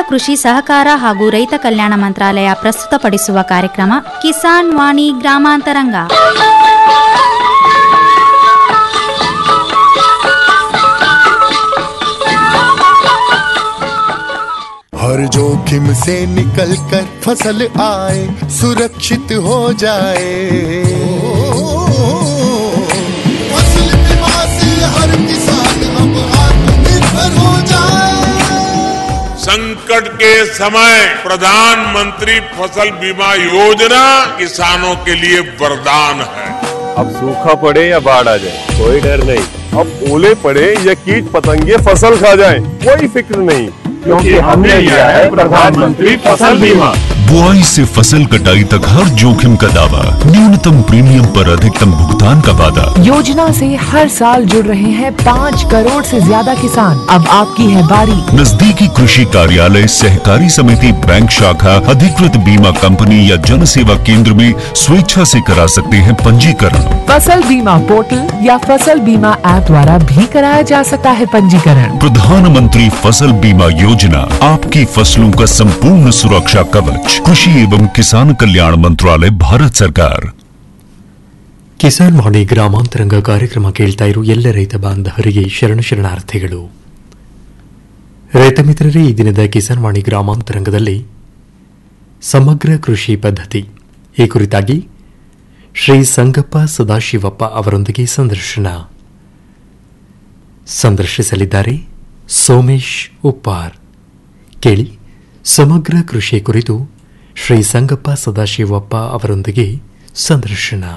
ಕೃಷಿ ಸಹಕಾರ ಹಾಗೂ ರೈತ ಕಲ್ಯಾಣ ಮಂತ್ರಾಲಯ ಪ್ರಸ್ತುತಪಡಿಸುವ ಕಾರ್ಯಕ್ರಮ ಕಿಸಾನ್ ವಾಣಿ ಗ್ರಾಮಾಂತರಂಗ हर जोखिम से निकल कर फसल आए सुरक्षित हो जाए फसल बीमा से हर किसान अब आत्मनिर्भर हो जाए संकट के समय प्रधानमंत्री फसल बीमा योजना किसानों के लिए वरदान है अब सूखा पड़े या बाढ़ आ जाए कोई डर नहीं अब ओले पड़े या कीट पतंगे फसल खा जाए कोई फिक्र नहीं क्योंकि हमने लिया है प्रधानमंत्री फसल बीमा बुआई से फसल कटाई तक हर जोखिम का दावा न्यूनतम प्रीमियम पर अधिकतम भुगतान का वादा योजना से हर साल जुड़ रहे हैं पाँच करोड़ से ज्यादा किसान अब आपकी है बारी नजदीकी कृषि कार्यालय सहकारी समिति बैंक शाखा अधिकृत बीमा कंपनी या जन सेवा केंद्र में स्वेच्छा से करा सकते हैं पंजीकरण फसल बीमा पोर्टल या फसल बीमा ऐप द्वारा भी कराया जा सकता है पंजीकरण प्रधानमंत्री फसल बीमा योजना आपकी फसलों का संपूर्ण सुरक्षा कवच कृषि एवं किसान कल्याण मंत्रालय भारत सरकार ಕಿಸಾನ್ ವಾಣಿ ಗ್ರಾಮಾಂತರಂಗ ಕಾರ್ಯಕ್ರಮ ಕೇಳ್ತಾ ಇರೋ ಎಲ್ಲ ರೈತ ಬಾಂಧವರಿಗೆ ಶರಣ ಶರಣಾರ್ಥಿಗಳು ರೈತ ಮಿತ್ರರೇ ಈ ದಿನದ ಕಿಸಾನ್ ವಾಣಿ ಗ್ರಾಮಾಂತರಂಗದಲ್ಲಿ ಸಮಗ್ರ ಕೃಷಿ ಪದ್ಧತಿ ಈ ಕುರಿತಾಗಿ ಶ್ರೀ ಸಂಗಪ್ಪ ಸದಾಶಿವಪ್ಪ ಅವರೊಂದಿಗೆ ಸಂದರ್ಶನ ಸಂದರ್ಶಿಸಲಿದ್ದಾರೆ ಸೋಮೇಶ್ ಉಪ್ಪಾರ್ ಕೇಳಿ ಸಮಗ್ರ ಕೃಷಿ ಕುರಿತು ಶ್ರೀ ಸಂಗಪ್ಪ ಸದಾಶಿವಪ್ಪ ಅವರೊಂದಿಗೆ ಸಂದರ್ಶನ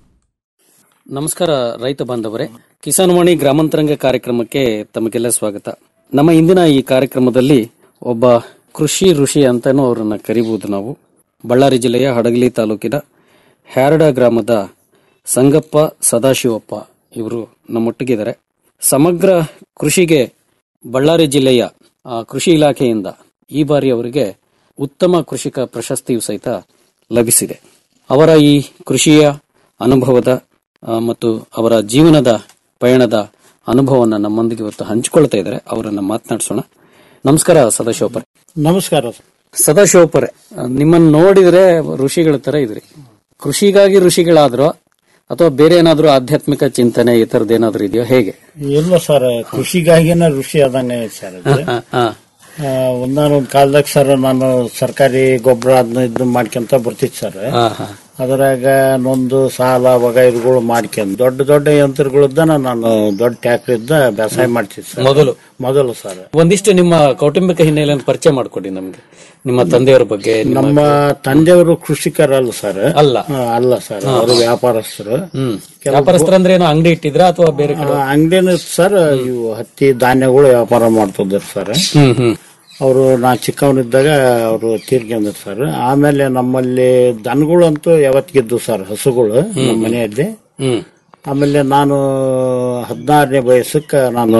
ನಮಸ್ಕಾರ ರೈತ ಬಾಂಧವರೇ ಕಿಸಾನ್ ವಾಣಿ ಗ್ರಾಮಾಂತರಂಗ ಕಾರ್ಯಕ್ರಮಕ್ಕೆ ತಮಗೆಲ್ಲ ಸ್ವಾಗತ ನಮ್ಮ ಇಂದಿನ ಈ ಕಾರ್ಯಕ್ರಮದಲ್ಲಿ ಒಬ್ಬ ಕೃಷಿ ಋಷಿ ಅಂತಾನೂ ಅವರನ್ನ ಕರಿಬಹುದು ನಾವು ಬಳ್ಳಾರಿ ಜಿಲ್ಲೆಯ ಹಡಗಲಿ ತಾಲೂಕಿನ ಹ್ಯಾರಡ ಗ್ರಾಮದ ಸಂಗಪ್ಪ ಸದಾಶಿವಪ್ಪ ಇವರು ನಮ್ಮೊಟ್ಟಿಗಿದ್ದಾರೆ ಸಮಗ್ರ ಕೃಷಿಗೆ ಬಳ್ಳಾರಿ ಜಿಲ್ಲೆಯ ಆ, ಕೃಷಿ ಇಲಾಖೆಯಿಂದ ಈ ಬಾರಿ ಅವರಿಗೆ ಉತ್ತಮ ಕೃಷಿಕ ಪ್ರಶಸ್ತಿಯು ಸಹಿತ ಲಭಿಸಿದೆ ಅವರ ಈ ಕೃಷಿಯ ಅನುಭವದ ಆ, ಮತ್ತು ಅವರ ಜೀವನದ ಪಯಣದ ಅನುಭವವನ್ನು ನಮ್ಮೊಂದಿಗೆ ಇವತ್ತು ಹಂಚಿಕೊಳ್ತಾ ಇದ್ದಾರೆ ಅವರನ್ನ ಮಾತನಾಡಿಸೋಣ ನಮಸ್ಕಾರ ಸದಾಶಿವಪರೆ ನಮಸ್ಕಾರ ಸದಾಶಿವಪರೆ ನಿಮ್ಮನ್ನು ನೋಡಿದ್ರೆ ಋಷಿಗಳ ತರ ಇದ್ರಿ ಕೃಷಿಗಾಗಿ ಋಷಿಗಳಾದ್ರೋ ಅಥವಾ ಬೇರೆ ಏನಾದ್ರೂ ಆಧ್ಯಾತ್ಮಿಕ ಚಿಂತನೆ ಈ ತರದ್ ಏನಾದ್ರೂ ಇದೆಯೋ ಹೇಗೆ ಇಲ್ಲ ಸರ್ ಕೃಷಿಗಾಗಿನ ಋಷಿ ಅದಾನೆ ಸರ್ ಅದು. ಹಾ, ಹಾ. ಆ, ಒಂದಾನೊಂದ್ ಕಾಲದಾಗ ಸರ್ ನಾನು ಸರ್ಕಾರಿ ಗೊಬ್ಬರ ಅದನ್ನ ಇದು ಮಾಡ್ಕೊಂತ ಬರ್ತಿತ್ತು ಸರ್ ಹಾ, ಹಾ. ಅದ್ರಾಗ ನೊಂದು ಸಾಲ ವಗೈರುಗಳು ಮಾಡ್ಕೊಂಡ್ ದೊಡ್ಡ ದೊಡ್ಡ ಯಂತ್ರಗಳಿದ್ದ ನಾನು ದೊಡ್ಡ ಟ್ಯಾಕ್ಟರ್ ಇದ್ದ ಬೇಸಾಯ ಮಾಡ್ತಿದ್ದೆ ಸರ್ ಮೊದಲು ಮೊದಲು ಸರ್ ಒಂದಿಷ್ಟು ನಿಮ್ಮ ಕೌಟುಂಬಿಕ ಹಿನ್ನೆಲೆಯನ್ನು ಪರಿಚಯ ಮಾಡಿಕೊಡಿ ನಮ್ಗೆ ನಿಮ್ಮ ತಂದೆಯವರ ಬಗ್ಗೆ ನಿಮ್ಮ- ನಮ್ಮ ತಂದೆಯವರು ಕೃಷಿಕರಲ್ಲ ಸರ್ ಅಲ್ಲ. ಆ, ಅಲ್ಲ ಸರ್ ಅವರು ವ್ಯಾಪಾರಸ್ಥರು ಹ್ಮ್ ವ್ಯಾಪಾರಸ್ಥರ ಅಂದ್ರೆ ಏನೋ ಅಂಗಡಿ ಇಟ್ಟಿದ್ರ ಅಥವಾ ಬೇರೆ ಕಡೆ ಅಂಗಡಿನ ಸರ್ ಇವು ಹತ್ತಿ ಧಾನ್ಯಗಳು ವ್ಯಾಪಾರ ಮಾಡ್ತಿದ್ರು ಸರ್ ಹ್ಮ್ ಹ್ಮ್ ಅವರು ನಾ ಚಿಕ್ಕವನಿದ್ದಾಗ ಅವರು ತೀರ್ಕೊಂಡಿದ್ರು ಸರ್ ಆಮೇಲೆ ನಮ್ಮಲ್ಲಿ ದನಗಳು ಅಂತೂ ಯಾವತ್ತಿಗಿದ್ದು ಸರ್ ಹಸುಗಳು ನಮ್ಮ ಮನೆಯಲ್ಲಿ ಹ್ಮ್ ಆಮೇಲೆ ನಾನು ಹದಿನಾರನೇ ವಯಸ್ಸಕ್ಕೆ ನಾನು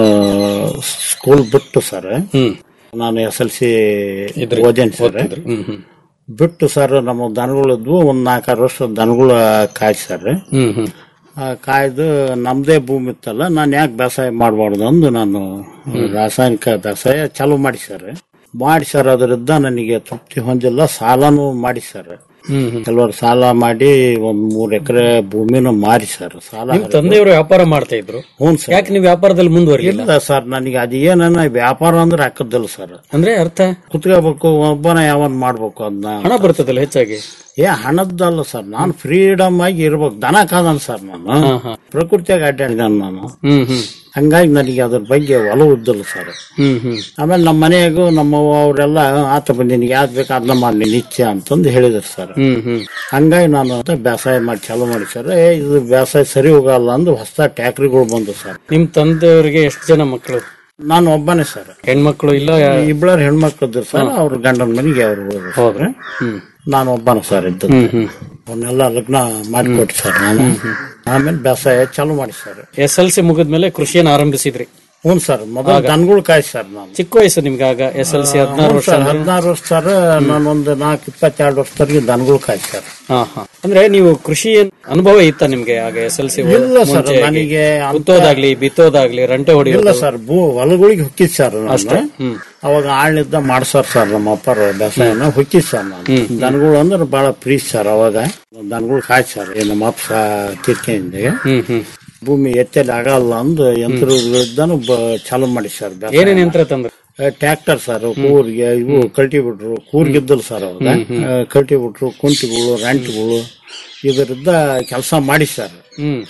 ಸ್ಕೂಲ್ ಬಿಟ್ಟು ಸರ್ ಹ್ಮ್ ನಾನು ಎಸ್ ಎಲ್ ಸಿ ಇದ್ರಿ, ಓದೇನಿ ಸರ್ ಓದ್ತಿದ್ರಿ. ಹ್ಮ್ ಹ್ಮ್ ಬಿಟ್ಟು ಸರ್ ನಮ್ಮ ದನಗಳು ಇದ್ವು ಒಂದ್ ನಾಲ್ಕಾರು ವರ್ಷ ದನಗಳು ಕಾಯ್ದು ಸರ್ ಹ್ಮ್ ಹ್ಮ್ ಆ ಕಾಯ್ದು ನಮ್ದೇ ಭೂಮಿ ಇತ್ತಲ್ಲ ನಾನು ಯಾಕೆ ಬೇಸಾಯ ಮಾಡಬಾರ್ದು ಅಂದು ನಾನು ರಾಸಾಯನಿಕ ಬೇಸಾಯ ಚಾಲೂ ಮಾಡಿ ಸರ್ ಮಾಡಿ ಸರ್ ಅದರಿಂದ ನನಗೆ ತೃಪ್ತಿ ಹೊಂದಿಲ್ಲ ಸಾಲನೂ ಮಾಡಿ ಸರ್ ಹ್ಮ್ ಹ್ಮ್ ಕೆಲವರು ಸಾಲ ಮಾಡಿ ಒಂದ್ ಮೂರ್ ಎಕರೆ ಭೂಮಿನೂ ಮಾರಿ ಸರ್ ಸಾಲ ನಿಮ್ ತಂದೆಯವರು ವ್ಯಾಪಾರ ಮಾಡ್ತಾ ಇದ್ರು ಹ್ಞೂ ಸರ್ ಯಾಕೆ ನೀವು ವ್ಯಾಪಾರದಲ್ಲಿ ಮುಂದುವರಿಲಿಲ್ಲ ಇಲ್ಲ ಸರ್ ನನಗೆ ಅದೇನ ವ್ಯಾಪಾರ ಅಂದ್ರೆ ಹಾಕದಿಲ್ಲ ಸರ್ ಅಂದ್ರೆ ಅರ್ಥ ಕುತ್ಕೋಬೇಕು ಒಬ್ಬನ ಯಾವನ್ ಮಾಡ್ಬೇಕು ಅದನ್ನ ಹಣ ಬರ್ತದಲ್ಲ ಹೆಚ್ಚಾಗಿ ಏ ಹಣದ್ದಲ್ಲ ಸರ್ ನಾನು ಫ್ರೀಡಮ್ ಆಗಿ ಇರ್ಬೇಕು ದನ ಕಾದನ್ ಸರ್ ನಾನು ಹಾ, ಹಾ. ಪ್ರಕೃತಿಯಾಗಿ ಅಡ್ಡಾಡಿದಾನ ನಾನು ಹ್ಮ್ ಹ್ಮ್ ಹಂಗಾಗಿ ನನಗೆ ಅದ್ರ ಬಗ್ಗೆ ಒಲವು ಇದ್ದಿಲ್ಲ ಸರ್ ಹ್ಮ್ ಹ್ಮ್ ಆಮೇಲೆ ನಮ್ಮ ಮನೆಯಾಗೂ ನಮ್ಮ ಅವರೆಲ್ಲ ಆತ ನಿನಗೆ ಯಾವ್ದು ಬೇಕು ಅದನ್ನ ಮಾಡಿ ನಿತ್ಯ ಅಂತಂದು ಹೇಳಿದ್ರು ಸರ್ ಹ್ಮ್ ಹ್ಮ್ ಹಂಗಾಗಿ ನಾನು ಅಂತ ಬೇಸಾಯ ಮಾಡಿ ಚಾಲೂ ಮಾಡಿ ಸರ್ ಏ ಇದು ಬೇಸಾಯ ಸರಿ ಹೋಗಲ್ಲ ಅಂದು ಹೊಸ ಟ್ಯಾಕ್ರಿಗಳು ಬಂದು ಸರ್ ನಿಮ್ ತಂದೆಯವರಿಗೆ ಎಷ್ಟು ಜನ ಮಕ್ಕಳು ನಾನು ಒಬ್ಬನೇ ಸರ್ ಹೆಣ್ಮಕ್ಳು ಇಲ್ಲ ಇಬ್ಬರು ಹೆಣ್ಮಕ್ಳು ಇದ್ರು ಸರ್ ಅವ್ರ ಗಂಡನ ಮನೆಗೆ ಅವ್ರು ಹೋದ್ರು ಹೋದ್ರ ಸರ್. ಹ್ಮ್ ನಾನು ಒಬ್ಬನ ಸರ್ ಇದ್ದು ಹ್ಮ್ ಹ್ಮ್ ಅವನ್ನೆಲ್ಲ ಲಗ್ನ ಮಾಡಿಕೊಟ್ಟು ಸರ್ ನಾನು ಆಮೇಲೆ ಬೇಸಾಯ ಚಾಲೂ ಮಾಡಿ ಸರ್ ಎಸ್ ಎಲ್ ಸಿ ಮುಗಿದ್ಮೇಲೆ ಕೃಷಿಯನ್ನು ಆರಂಭಿಸಿದ್ರಿ ಹ್ಞೂ ಸರ್ ಮೊದಲು ಆಗ? ದನಗಳು ಕಾಯಿ ಸರ್ ನಾನು ಚಿಕ್ಕ ವಯಸ್ಸು ನಿಮ್ಗೆ ಆಗ ಎಸ್ ಎಲ್ ಸಿ ಹದಿನಾರು ವರ್ಷ ಅಂದ್ರೆ? ಹದಿನಾರು ವರ್ಷ ಸರ್ ನಾನೊಂದು ನಾಲ್ಕು ಇಪ್ಪತ್ತೆರಡು ವರ್ಷದವರೆಗೆ ದನಗಳು ಕಾಯಿ ಸರ್ ಹಾ ಹಾ ಅಂದ್ರೆ ನೀವು ಕೃಷಿ ಅನುಭವ ಇತ್ತ ನಿಮ್ಗೆ ಆಗ ಎಸ್ ಎಲ್ ಸಿ ಇಲ್ಲ ಸರ್, ನನಗೆ ಅಂತ- ಕುತ್ತೋದಾಗ್ಲಿ ಬಿತ್ತೋದಾಗ್ಲಿ ರಂಟೆ ಇಲ್ಲ ಹೊಡಿಯೋದು ಸರ್ ಭೂ ಹೊಲಗಳಿಗೆ ಹೊಕ್ಕಿದ್ ಸರ್ ನಾನು. ಅಷ್ಟೇ? ಹ್ಮ್. ಅವಾಗ ಆಳ್ನಿದ್ದ ಮಾಡ್ಸಾರ್ ಸರ್ ನಮ್ಮ ಅಪ್ಪರ ಬೇಸಾಯನ ಹೊಕ್ಕಿದ್ ಸರ್ ನಾನು ಹ್ಮ್. ದನಗಳು ಅಂದ್ರೆ ಬಹಳ ಪ್ರೀತಿ ಸರ್ ಅವಾಗ ದನಗಳು ಕಾಯ್ ಸರ್ ಏ ನಮ್ಮ ಅಪ್ಪ ಕಿರ್ಕೆಯಿಂದ ಹ್ಮ್ ಹ್ಮ್ ಭೂಮಿ ಎತ್ತಲ್ಲಿ ಆಗಲ್ಲ ಅಂದು ಯಂತ್ರಗಳಿದ್ದಾನು ಚಾಲು ಮಾಡಿ ಸರ್ ಏನೇನ್ ಯಂತ್ರ ತಂದ್ರೆ ಟ್ರ್ಯಾಕ್ಟರ್ ಸರ್ ಕೂರ್ಗೆ ಇವು ಕಲ್ಟಿಬಿಟ್ರು ಕೂರ್ಗಿದ್ದಲ್ ಸರ್ ಅವಾಗ ಹ್ಮ್, ಹ್ಮ್. ಕಲ್ಟಿಬಿಟ್ರು ಕುಂಟಿಗಳು ರಂಟಿಗಳು ಇದರಿಂದ ಕೆಲಸ ಮಾಡಿ ಸರ್ ಹ್ಮ್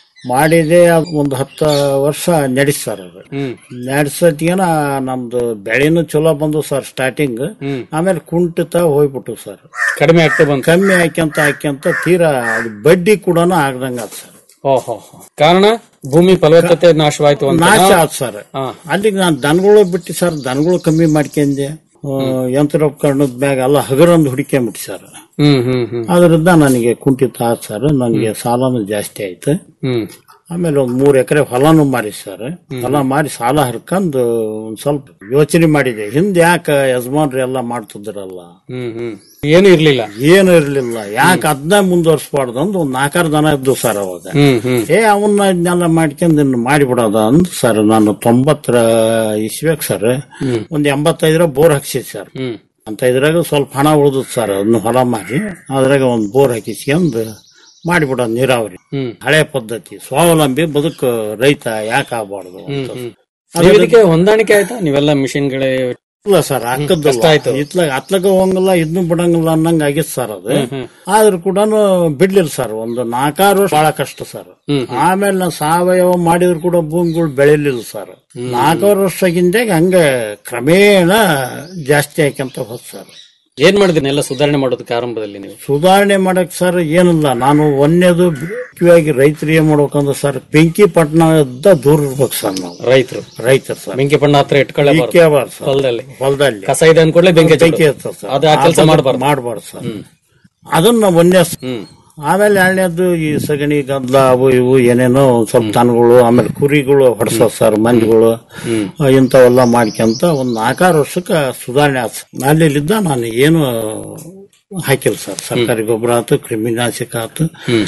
ಮಾಡಿದೆ ಅದ್ ಒಂದು ಹತ್ತು ವರ್ಷ ನಡೆಸಿ ಸರ್ ಅದು ಹ್ಮ್ ನಡೆಸೋಟಿಗೆನ ನಮ್ದು ಬೆಳೆನೂ ಚಲೋ ಬಂದು ಸರ್ ಸ್ಟಾರ್ಟಿಂಗ್ ಹ್ಮ್. ಆಮೇಲೆ ಕುಂಟಿತ ಹೋಗ್ಬಿಟ್ಟು ಸರ್ ಕಡಿಮೆ ಆಗ್ತಾ ಬಂತು ಕಮ್ಮಿ ಹಾಕ್ಯಂತ ಹಾಕ್ಯಂತ ತೀರಾ ಅದು ಬಡ್ಡಿ ಕೂಡ ಆಗ್ದಂಗ ಆತ್ ಸರ್ ಓಹೋ ಕಾರಣ ಭೂಮಿ ಫಲವತ್ತತೆ ನಾಶವಾಯ್ತು ಅಂತ ನಾಶ ಆತ್ ಸರ್ ಹಾ. ಅಲ್ಲಿಗೆ ನಾನು ದನಗಳು ಬಿಟ್ಟು ಸರ್ ದನಗಳು ಕಮ್ಮಿ ಮಾಡ್ಕೊಂಡೆ ಆ, ಯಂತ್ರೋಪಕರಣದ ಮ್ಯಾಗ ಎಲ್ಲ ಹಗರೊಂದು ಹುಡುಕೊಂಬಿಟ್ಟು ಸರ್ ಹ್ಮ್ ಹ್ಮ್ ಹ್ಮ್ ಅದರಿಂದ ನನಗೆ ಕುಂಠಿತ ಆತ್ ಸರ್ ನನಗೆ ಸಾಲನು ಜಾಸ್ತಿ ಆಯ್ತು ಹ್ಮ್ ಆಮೇಲೆ ಒಂದ್ ಮೂರ್ ಎಕರೆ ಹೊಲನು ಮಾರಿ ಸರ್ ಹೊಲ ಮಾರಿ ಸಾಲ ಹರ್ಕೊಂಡು ಒಂದ್ ಸ್ವಲ್ಪ ಯೋಚನೆ ಮಾಡಿದೆ ಹಿಂದೆ ಯಾಕ ಯಜಮಾನ್ರು ಎಲ್ಲ ಮಾಡ್ತಿದ್ರಲ್ಲ ಹ್ಮ್ ಹ್ಮ್ ಏನು ಇರ್ಲಿಲ್ಲ ಏನು ಇರ್ಲಿಲ್ಲ ಯಾಕೆ ಅದನ್ನ ಮುಂದುವರ್ಸ್ಬಾರ್ದು ಅಂದ್ ಒಂದ್ ನಾಲ್ಕಾರು ದನ ಇದ್ದು ಸರ್ ಅವಾಗ ಹ್ಮ್ ಹ್ಮ್ ಏ ಅವನ್ನ ಇದನ್ನೆಲ್ಲ ಮಾಡ್ಕೊಂಡು ಇನ್ನು ಮಾಡಿಬಿಡೋದ ಅಂದ್ ಸರ್ ನಾನು ತೊಂಬತ್ತರ ಇಸ್ಬೇಕು ಸರ್ ಹ್ಮ್. ಒಂದ್ ಎಂಬತ್ತೈದರ ಬೋರ್ ಹಾಕ್ಸಿದ್ ಸರ್ ಹ್ಮ್ ಅಂತ ಇದ್ರಾಗ ಸ್ವಲ್ಪ ಹಣ ಉಳ್ದದ್ ಸರ್ ಅದನ್ನ ಹೊಲ ಮಾರಿ ಅದ್ರಾಗ ಒಂದ್ ಬೋರ್ ಹಾಕಿಸ್ಕೊಂಡ್ ಮಾಡಿಬಿಡೋದು ನೀರಾವರಿ ಹ್ಮ್ ಹಳೆ ಪದ್ಧತಿ ಸ್ವಾವಲಂಬಿ ಬದುಕು ರೈತ ಯಾಕೆ ಆಗ್ಬಾರ್ದು ಹ್ಮ್ ಅಂತ ಹ್ಮ್ ನೀವು ಇದಕ್ಕೆ ಹೊಂದಾಣಿಕೆ ಆಯ್ತಾ ನೀವೆಲ್ಲ ಮಿಷಿನ್ಗಳೇ ಇಲ್ಲ ಸರ್ ಕಷ್ಟ ಆಯ್ತು. ಇತ್ಲಾಗ ಅತ್ಲಾಗ ಹೋಗಂಗಿಲ್ಲ ಇದನ್ನು ಬಿಡಂಗಿಲ್ಲ ಅನ್ನಂಗ ಆಗಿತ್ತು ಸರ್ ಅದು ಹ್ಮ್, ಹ್ಮ್. ಆದ್ರೂ ಕೂಡ ಬಿಡ್ಲಿಲ್ಲ ಸರ್ ಒಂದು ನಾಲ್ಕಾರು ವರ್ಷ ಬಹಳ ಕಷ್ಟ ಸರ್ ಹ್ಮ್, ಆಮೇಲೆ ನಾವು ಸಾವಯವ ಮಾಡಿದ್ರು ಕೂಡ ಭೂಮಿಗಳು ಬೆಳಿಲಿಲ್ಲ ಸರ್ ನಾಲ್ಕಾರು ವರ್ಷಗಿಂದಾಗ ಹಂಗೆ ಕ್ರಮೇಣ ಜಾಸ್ತಿ ಆಯ್ಕಂತ ಹೋದ್ ಸರ್ ಏನ್ ಮಾಡಿದ್ರಿ ಎಲ್ಲ ಸುಧಾರಣೆ ಮಾಡೋದಕ್ಕೆ ಆರಂಭದಲ್ಲಿ ನೀವು ಸುಧಾರಣೆ ಮಾಡಕ್ ಸರ್ ಏನಿಲ್ಲ ನಾನು ಒಂದೇದು ಮುಖ್ಯವಾಗಿ ರೈತರು ಏನ್ ಮಾಡ್ಬೇಕಂದ್ರೆ ಸರ್ ಬೆಂಕಿ ಪಟ್ಟಣದ ದೂರ ಇರ್ಬೇಕು ಸರ್ ನಾವು ರೈತರು ರೈತರು ಸರ್ ಬೆಂಕಿ ಪಣ್ಣ ಹತ್ರ ಇಟ್ಕೊಳ್ಳೇಬಾರ್ದು ಇಕ್ಕೇಬಾರ್ದು ಸರ್. ಹೊಲದಲ್ಲಿ ಹೊಲದಲ್ಲಿ ಕಸ ಇದೆ ಅನ್ಕೊಳ್ಳೆ ಬೆಂಕಿ ಬೆಂಕಿ ಹಚ್ಚೋದು. ಹಚ್ಚೋದು ಸರ್. ಅದು ಆ ಕೆಲಸ ಆ ಮಾಡಬಾರ್ದು ಮಾಡಬಾರ್ದು ಸರ್ ಅದನ್ನ ಒಂದೇ ಸ- ಹ್ಮ್ ಆಮೇಲೆ ಎರಡನೇದು ಈ ಸಗಣಿ ಗದ್ಲ ಅವು ಇವು ಏನೇನೋ ಒಂದ್ ಸ್ವಲ್ಪ ದನಗಳು ಆಮೇಲೆ ಕುರಿಗಳು ಹೊಡ್ಸೋ ಸರ್ ಮಂದಿಗಳು ಇಂಥವೆಲ್ಲ ಮಾಡ್ಕೊಂತ ಒಂದ್ ನಾಲ್ಕಾರು ವರ್ಷಕ್ಕೆ ಸುಧಾರಣೆ ಆಯ್ತು ಅಲ್ಲಿಲ್ಲಿದ್ದ ನಾನು ಏನು ಹಾಕಿಲ್ಲ ಸರ್ ಸರ್ಕಾರಿ ಗೊಬ್ಬರ ಆಯ್ತು ಕ್ರಿಮಿನಾಶಕ ಆಯ್ತು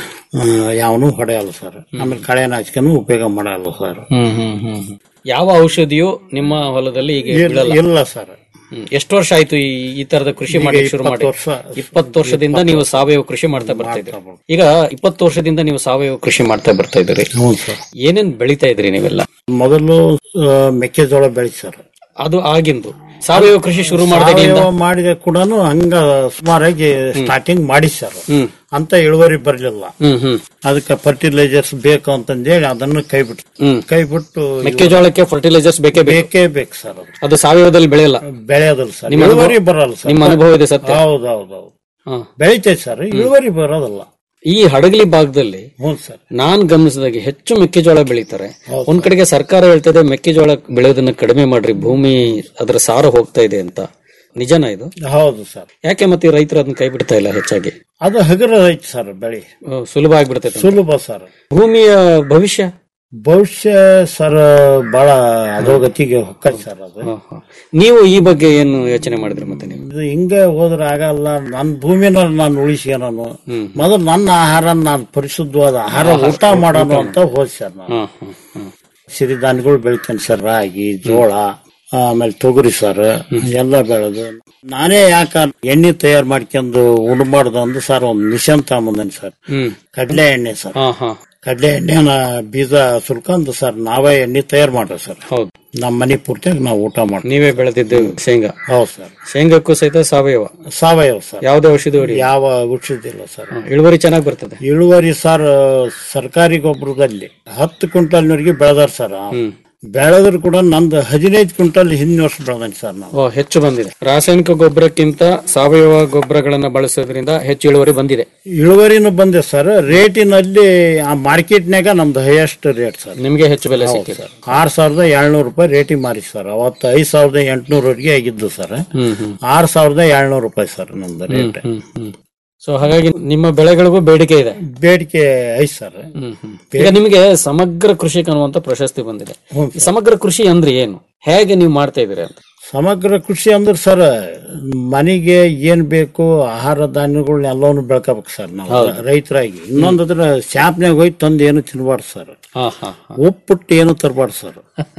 ಯಾವನು ಹೊಡೆಯಲ್ಲ ಸರ್ ಆಮೇಲೆ ಕಳೆನಾಶಕನು ಉಪಯೋಗ ಮಾಡಲ್ಲ ಸರ್ ಹ್ಮ್ ಹ್ಮ್ ಹ್ಮ್ ಹ್ಮ್. ಯಾವ ಔಷಧಿಯು ನಿಮ್ಮ ಹೊಲದಲ್ಲಿ ಈಗ ಇಲ್ಲ- ಬೀಳಲ್ಲ ಇಲ್ಲ ಸರ್ ಹ್ಮ್. ಎಷ್ಟು ವರ್ಷ ಆಯ್ತು ಈ ಈ ತರದ ಕೃಷಿ ಈಗ ಮಾಡಿ ಶುರು ಮಾಡಿ ಇಪ್ಪತ್ತು ವರ್ಷ- ಇಪ್ಪತ್ತು ವರ್ಷದಿಂದ ನೀವು ಸಾವಯವ ಕೃಷಿ ಮಾಡ್ತಾ ಬರ್ತಾ ಇದ್ದೀರಿ ಈಗ ಇಪ್ಪತ್ತು ವರ್ಷದಿಂದ ನೀವು ಸಾವಯವ ಕೃಷಿ ಮಾಡ್ತಾ ಬರ್ತಾ ಇದ್ದೀರಿ ಹ್ಞೂ ಸರ್ ಏನೇನ್ ಬೆಳಿತಾ ಇದ್ರಿ ನೀವೆಲ್ಲ ಮೊದಲು ಆ, ಮೆಕ್ಕೆಜೋಳ ಬೆಳಿ ಸರ್ ಅದು ಆಗಿಂದು ಸಾವಯವ ಕೃಷಿ ಶುರು ಮಾಡಿದಾಗ್ಲಿಂದ ಸಾವಯವ ಮಾಡಿದ ಕೂಡ ಹಂಗ ಸುಮಾರಾಗಿ ಸ್ಟಾರ್ಟಿಂಗ್ ಮಾಡಿ ಸರ್ ಹ್ಮ್ ಅಂತ ಇಳುವರಿ ಬರ್ಲಿಲ್ಲ ಹ್ಮ್ ಹ್ಮ್ ಅದಕ್ಕೆ ಫರ್ಟಿಲೈಸರ್ಸ್ ಬೇಕು ಅಂತಂದೇಳಿ ಅದನ್ನು ಕೈ ಬಿಟ್ಟು ಹ್ಮ್ ಕೈ ಬಿಟ್ಟು ಮೆಕ್ಕೆಜೋಳಕ್ಕೆ ಫರ್ಟಿಲೈಸರ್ಸ್ ಬೇಕೇ ಬೇಕು ಬೇಕೇ ಬೇಕು ಸರ್ ಅದು ಅದು ಸಾವಯವದಲ್ಲಿ ಬೆಳೆಯಲ್ಲ ಬೆಳೆಯೋದಿಲ್ಲ ಸರ್ ನಿಮ್ಮ ಅನುಭವ- ಇಳುವರಿ ಬರಲ್ಲ ಸರ್ ನಿಮ್ಮ ಅನುಭವ ಇದೆ ಸತ್ಯ ಹೌದೌದೌದು ಹಾ. ಬೆಳಿತೈತೆ ಸರ್ ಇಳುವರಿ ಬರೋದಲ್ಲ ಈ ಹಡಗಲಿ ಭಾಗದಲ್ಲಿ ಹ್ಞೂ ಸರ್ ನಾನ್ ಗಮನಿಸಿದಾಗೆ ಹೆಚ್ಚು ಮೆಕ್ಕೆಜೋಳ ಬೆಳೀತಾರೆ ಒಂದ್ ಕಡೆಗೆ ಸರ್ಕಾರ ಹೇಳ್ತದೆ ಮೆಕ್ಕೆಜೋಳ ಬೆಳೆಯೋದನ್ನ ಕಡಿಮೆ ಮಾಡ್ರಿ ಭೂಮಿ ಅದರ ಸಾರ ಹೋಗ್ತಾ ಇದೆ ಅಂತ ನಿಜನಾ ಇದು ಹೌದು ಸರ್ ಯಾಕೆ ಮತ್ತೆ ಈ ರೈತರು ಅದನ್ನ ಕೈ ಬಿಡ್ತಾ ಇಲ್ಲ ಹೆಚ್ಚಾಗಿ ಅದು ಹಗರ ಐತಿ ಸರ್ ಬೆಳಿ ಆ, ಸುಲಭ ಆಗ್ಬಿಡ್ತೈತೆ ಅಂತ. ಸುಲಭ ಸರ್ ಭೂಮಿಯ ಭವಿಷ್ಯ ಭವಿಷ್ಯ ಸರ್ ಬಹಳ ಅಧೋಗತಿಗೆ ಹೊಕ್ಕೈತಿ ಸರ್ ಅದು ಹಾ, ಹಾ. ನೀವು ಈ ಬಗ್ಗೆ ಏನು ಯೋಚನೆ ಮಾಡಿದ್ರಿ ಮತ್ತೆ ನೀವು ಇದು ಹಿಂಗೆ ಹೋದ್ರೆ ಆಗಲ್ಲ ನನ್ನ ಭೂಮಿನ ನಾನು ಉಳಿಸ್ಯ ನಾನು ಮೊದಲು ನನ್ನ ಆಹಾರ ನಾನು ಪರಿಶುದ್ಧವಾದ ಆಹಾರ ಊಟ ಮಾಡೋಣ ಅಂತ ಹೋದ್ ಸರ್ ನಾನು ಹಾ, ಹಾ, ಹಾ. ಸಿರಿಧಾನ್ಯಗಳು ಬೆಳಿತೇನೆ ಸರ್ ರಾಗಿ ಜೋಳ ಆಮೇಲೆ ತೊಗರಿ ಸರ್ ಎಲ್ಲ ಬೆಳೆದು ನಾನೇ ಯಾಕ ಎಣ್ಣೆ ತಯಾರು ಮಾಡ್ಕೊಂಡು ಉಣ್ಬಾರ್ದು ಅಂದು ಸರ್ ಒಂದು ಮಿಷನ್ ತಗೊಂಬಂದೇನಿ ಸರ್ ಹ್ಮ್ ಕಡಲೆ ಎಣ್ಣೆ ಸರ್ ಹಾ ಹಾ ಕಡಲೆ ಎಣ್ಣೆನ ಬೀಜ ಸುಲ್ಕೊಂಡು ಸರ್ ನಾವೇ ಎಣ್ಣೆ ತಯಾರು ಮಾಡ್ರಿ ಸರ್ ಹೌದು ನಮ್ಮ ಮನೆ ಪೂರ್ತಿಯಾಗಿ ನಾವು ಊಟ ಮಾಡ್ತೀವಿ ನೀವೇ ಬೆಳೆದಿದ್ದು ಶೇಂಗಾ ಹೌದು ಸರ್ ಶೇಂಗಾಕ್ಕೂ ಸಹಿತ ಸಾವಯವ ಸಾವಯವ ಸರ್ ಯಾವ್ದೇ ಔಷಧಿ ಹೊಡಿ ಯಾವ ಔಷಧಿಲ್ಲ ಸರ್ ಇಳುವರಿ ಚೆನ್ನಾಗಿ ಬರ್ತದೆ ಇಳುವರಿ ಸರ್ ಸರ್ಕಾರಿ ಗೊಬ್ಬರದಲ್ಲಿ ಹತ್ತು ಕ್ವಿಂಟಲ್ನವರೆಗೆ ಬೆಳೆದಾರ ಸರ್ ಬೆಳೆದ್ರು ಕೂಡ ನಂದು ಹದಿನೈದು ಕ್ವಿಂಟಲ್ ಹಿಂದಿನ ವರ್ಷ ಬೆಳೆದಾನೆ ಸರ್ ನಾವು ಓ ಹೆಚ್ಚು ಬಂದಿದೆ ರಾಸಾಯನಿಕ ಗೊಬ್ಬರಕ್ಕಿಂತ ಸಾವಯವ ಗೊಬ್ಬರಗಳನ್ನ ಬಳಸೋದ್ರಿಂದ ಹೆಚ್ಚು ಇಳುವರಿ ಬಂದಿದೆ ಇಳುವರಿನೂ ಬಂದೆ ಸರ್ ರೇಟಿನಲ್ಲಿ ಆ ಮಾರ್ಕೆಟ್ನಾಗ ನಮ್ದು ಹೈಯೆಸ್ಟ್ ರೇಟ್ ಸರ್ ನಿಮ್ಗೆ ಹೆಚ್ಚು ಬೆಲೆ ಸಿಕ್ಕಿದೆ ಆರ್ ಸಾವಿರದ ಏಳ್ನೂರು ರೂಪಾಯಿ ರೇಟಿಗೆ ಮಾರಿ ಸರ್ ಅವತ್ತು ಐದ್ ಸಾವಿರದ ಎಂಟುನೂರವರೆಗೆ ಆಗಿದ್ದು ಸರ್ ಹ್ಮ್ ಹ್ಮ್ ಆರ್ ಸಾವಿರದ ಏಳ್ನೂರು ರೂಪಾಯಿ ಸರ್ ನಮ್ದು ರೇಟ್ ಹ್ಮ್ ಹ್ಮ್ ಸೊ ಹಾಗಾಗಿ ನಿಮ್ಮ ಬೆಳೆಗಳಿಗೂ ಬೇಡಿಕೆ ಇದೆ ಬೇಡಿಕೆ ಐತ್ ಸರ್ ಈಗ ನಿಮಗೆ ಸಮಗ್ರ ಕೃಷಿಕ ಅನ್ನುವಂತ ಪ್ರಶಸ್ತಿ ಬಂದಿದೆ ಈ ಸಮಗ್ರ ಕೃಷಿ ಅಂದ್ರೆ ಏನು ಹೇಗೆ ನೀವು ಮಾಡ್ತಾ ಇದ್ದೀರಿ ಅಂತ ಸಮಗ್ರ ಕೃಷಿ ಅಂದ್ರೆ ಸರ್ ಮನೆಗೆ ಏನ್ ಬೇಕು ಆಹಾರ ಧಾನ್ಯಗಳನ್ನ ಎಲ್ಲವನ್ನು ಬೆಳ್ಕೋಬೇಕು ಸರ್ ನಾವು ರೈತರಾಗಿ ಇನ್ನೊಂದದ್ರ ಶಾಪ್ನಾಗ ಹೋಗಿ ತಂದು ಏನು ತಿನ್ಬಾರ್ದು ಸರ್ ಹಾ ಹಾ ಉಪ್ಪುಟ್ಟು ಏನು ತರಬಾರ್ದು ಸರ್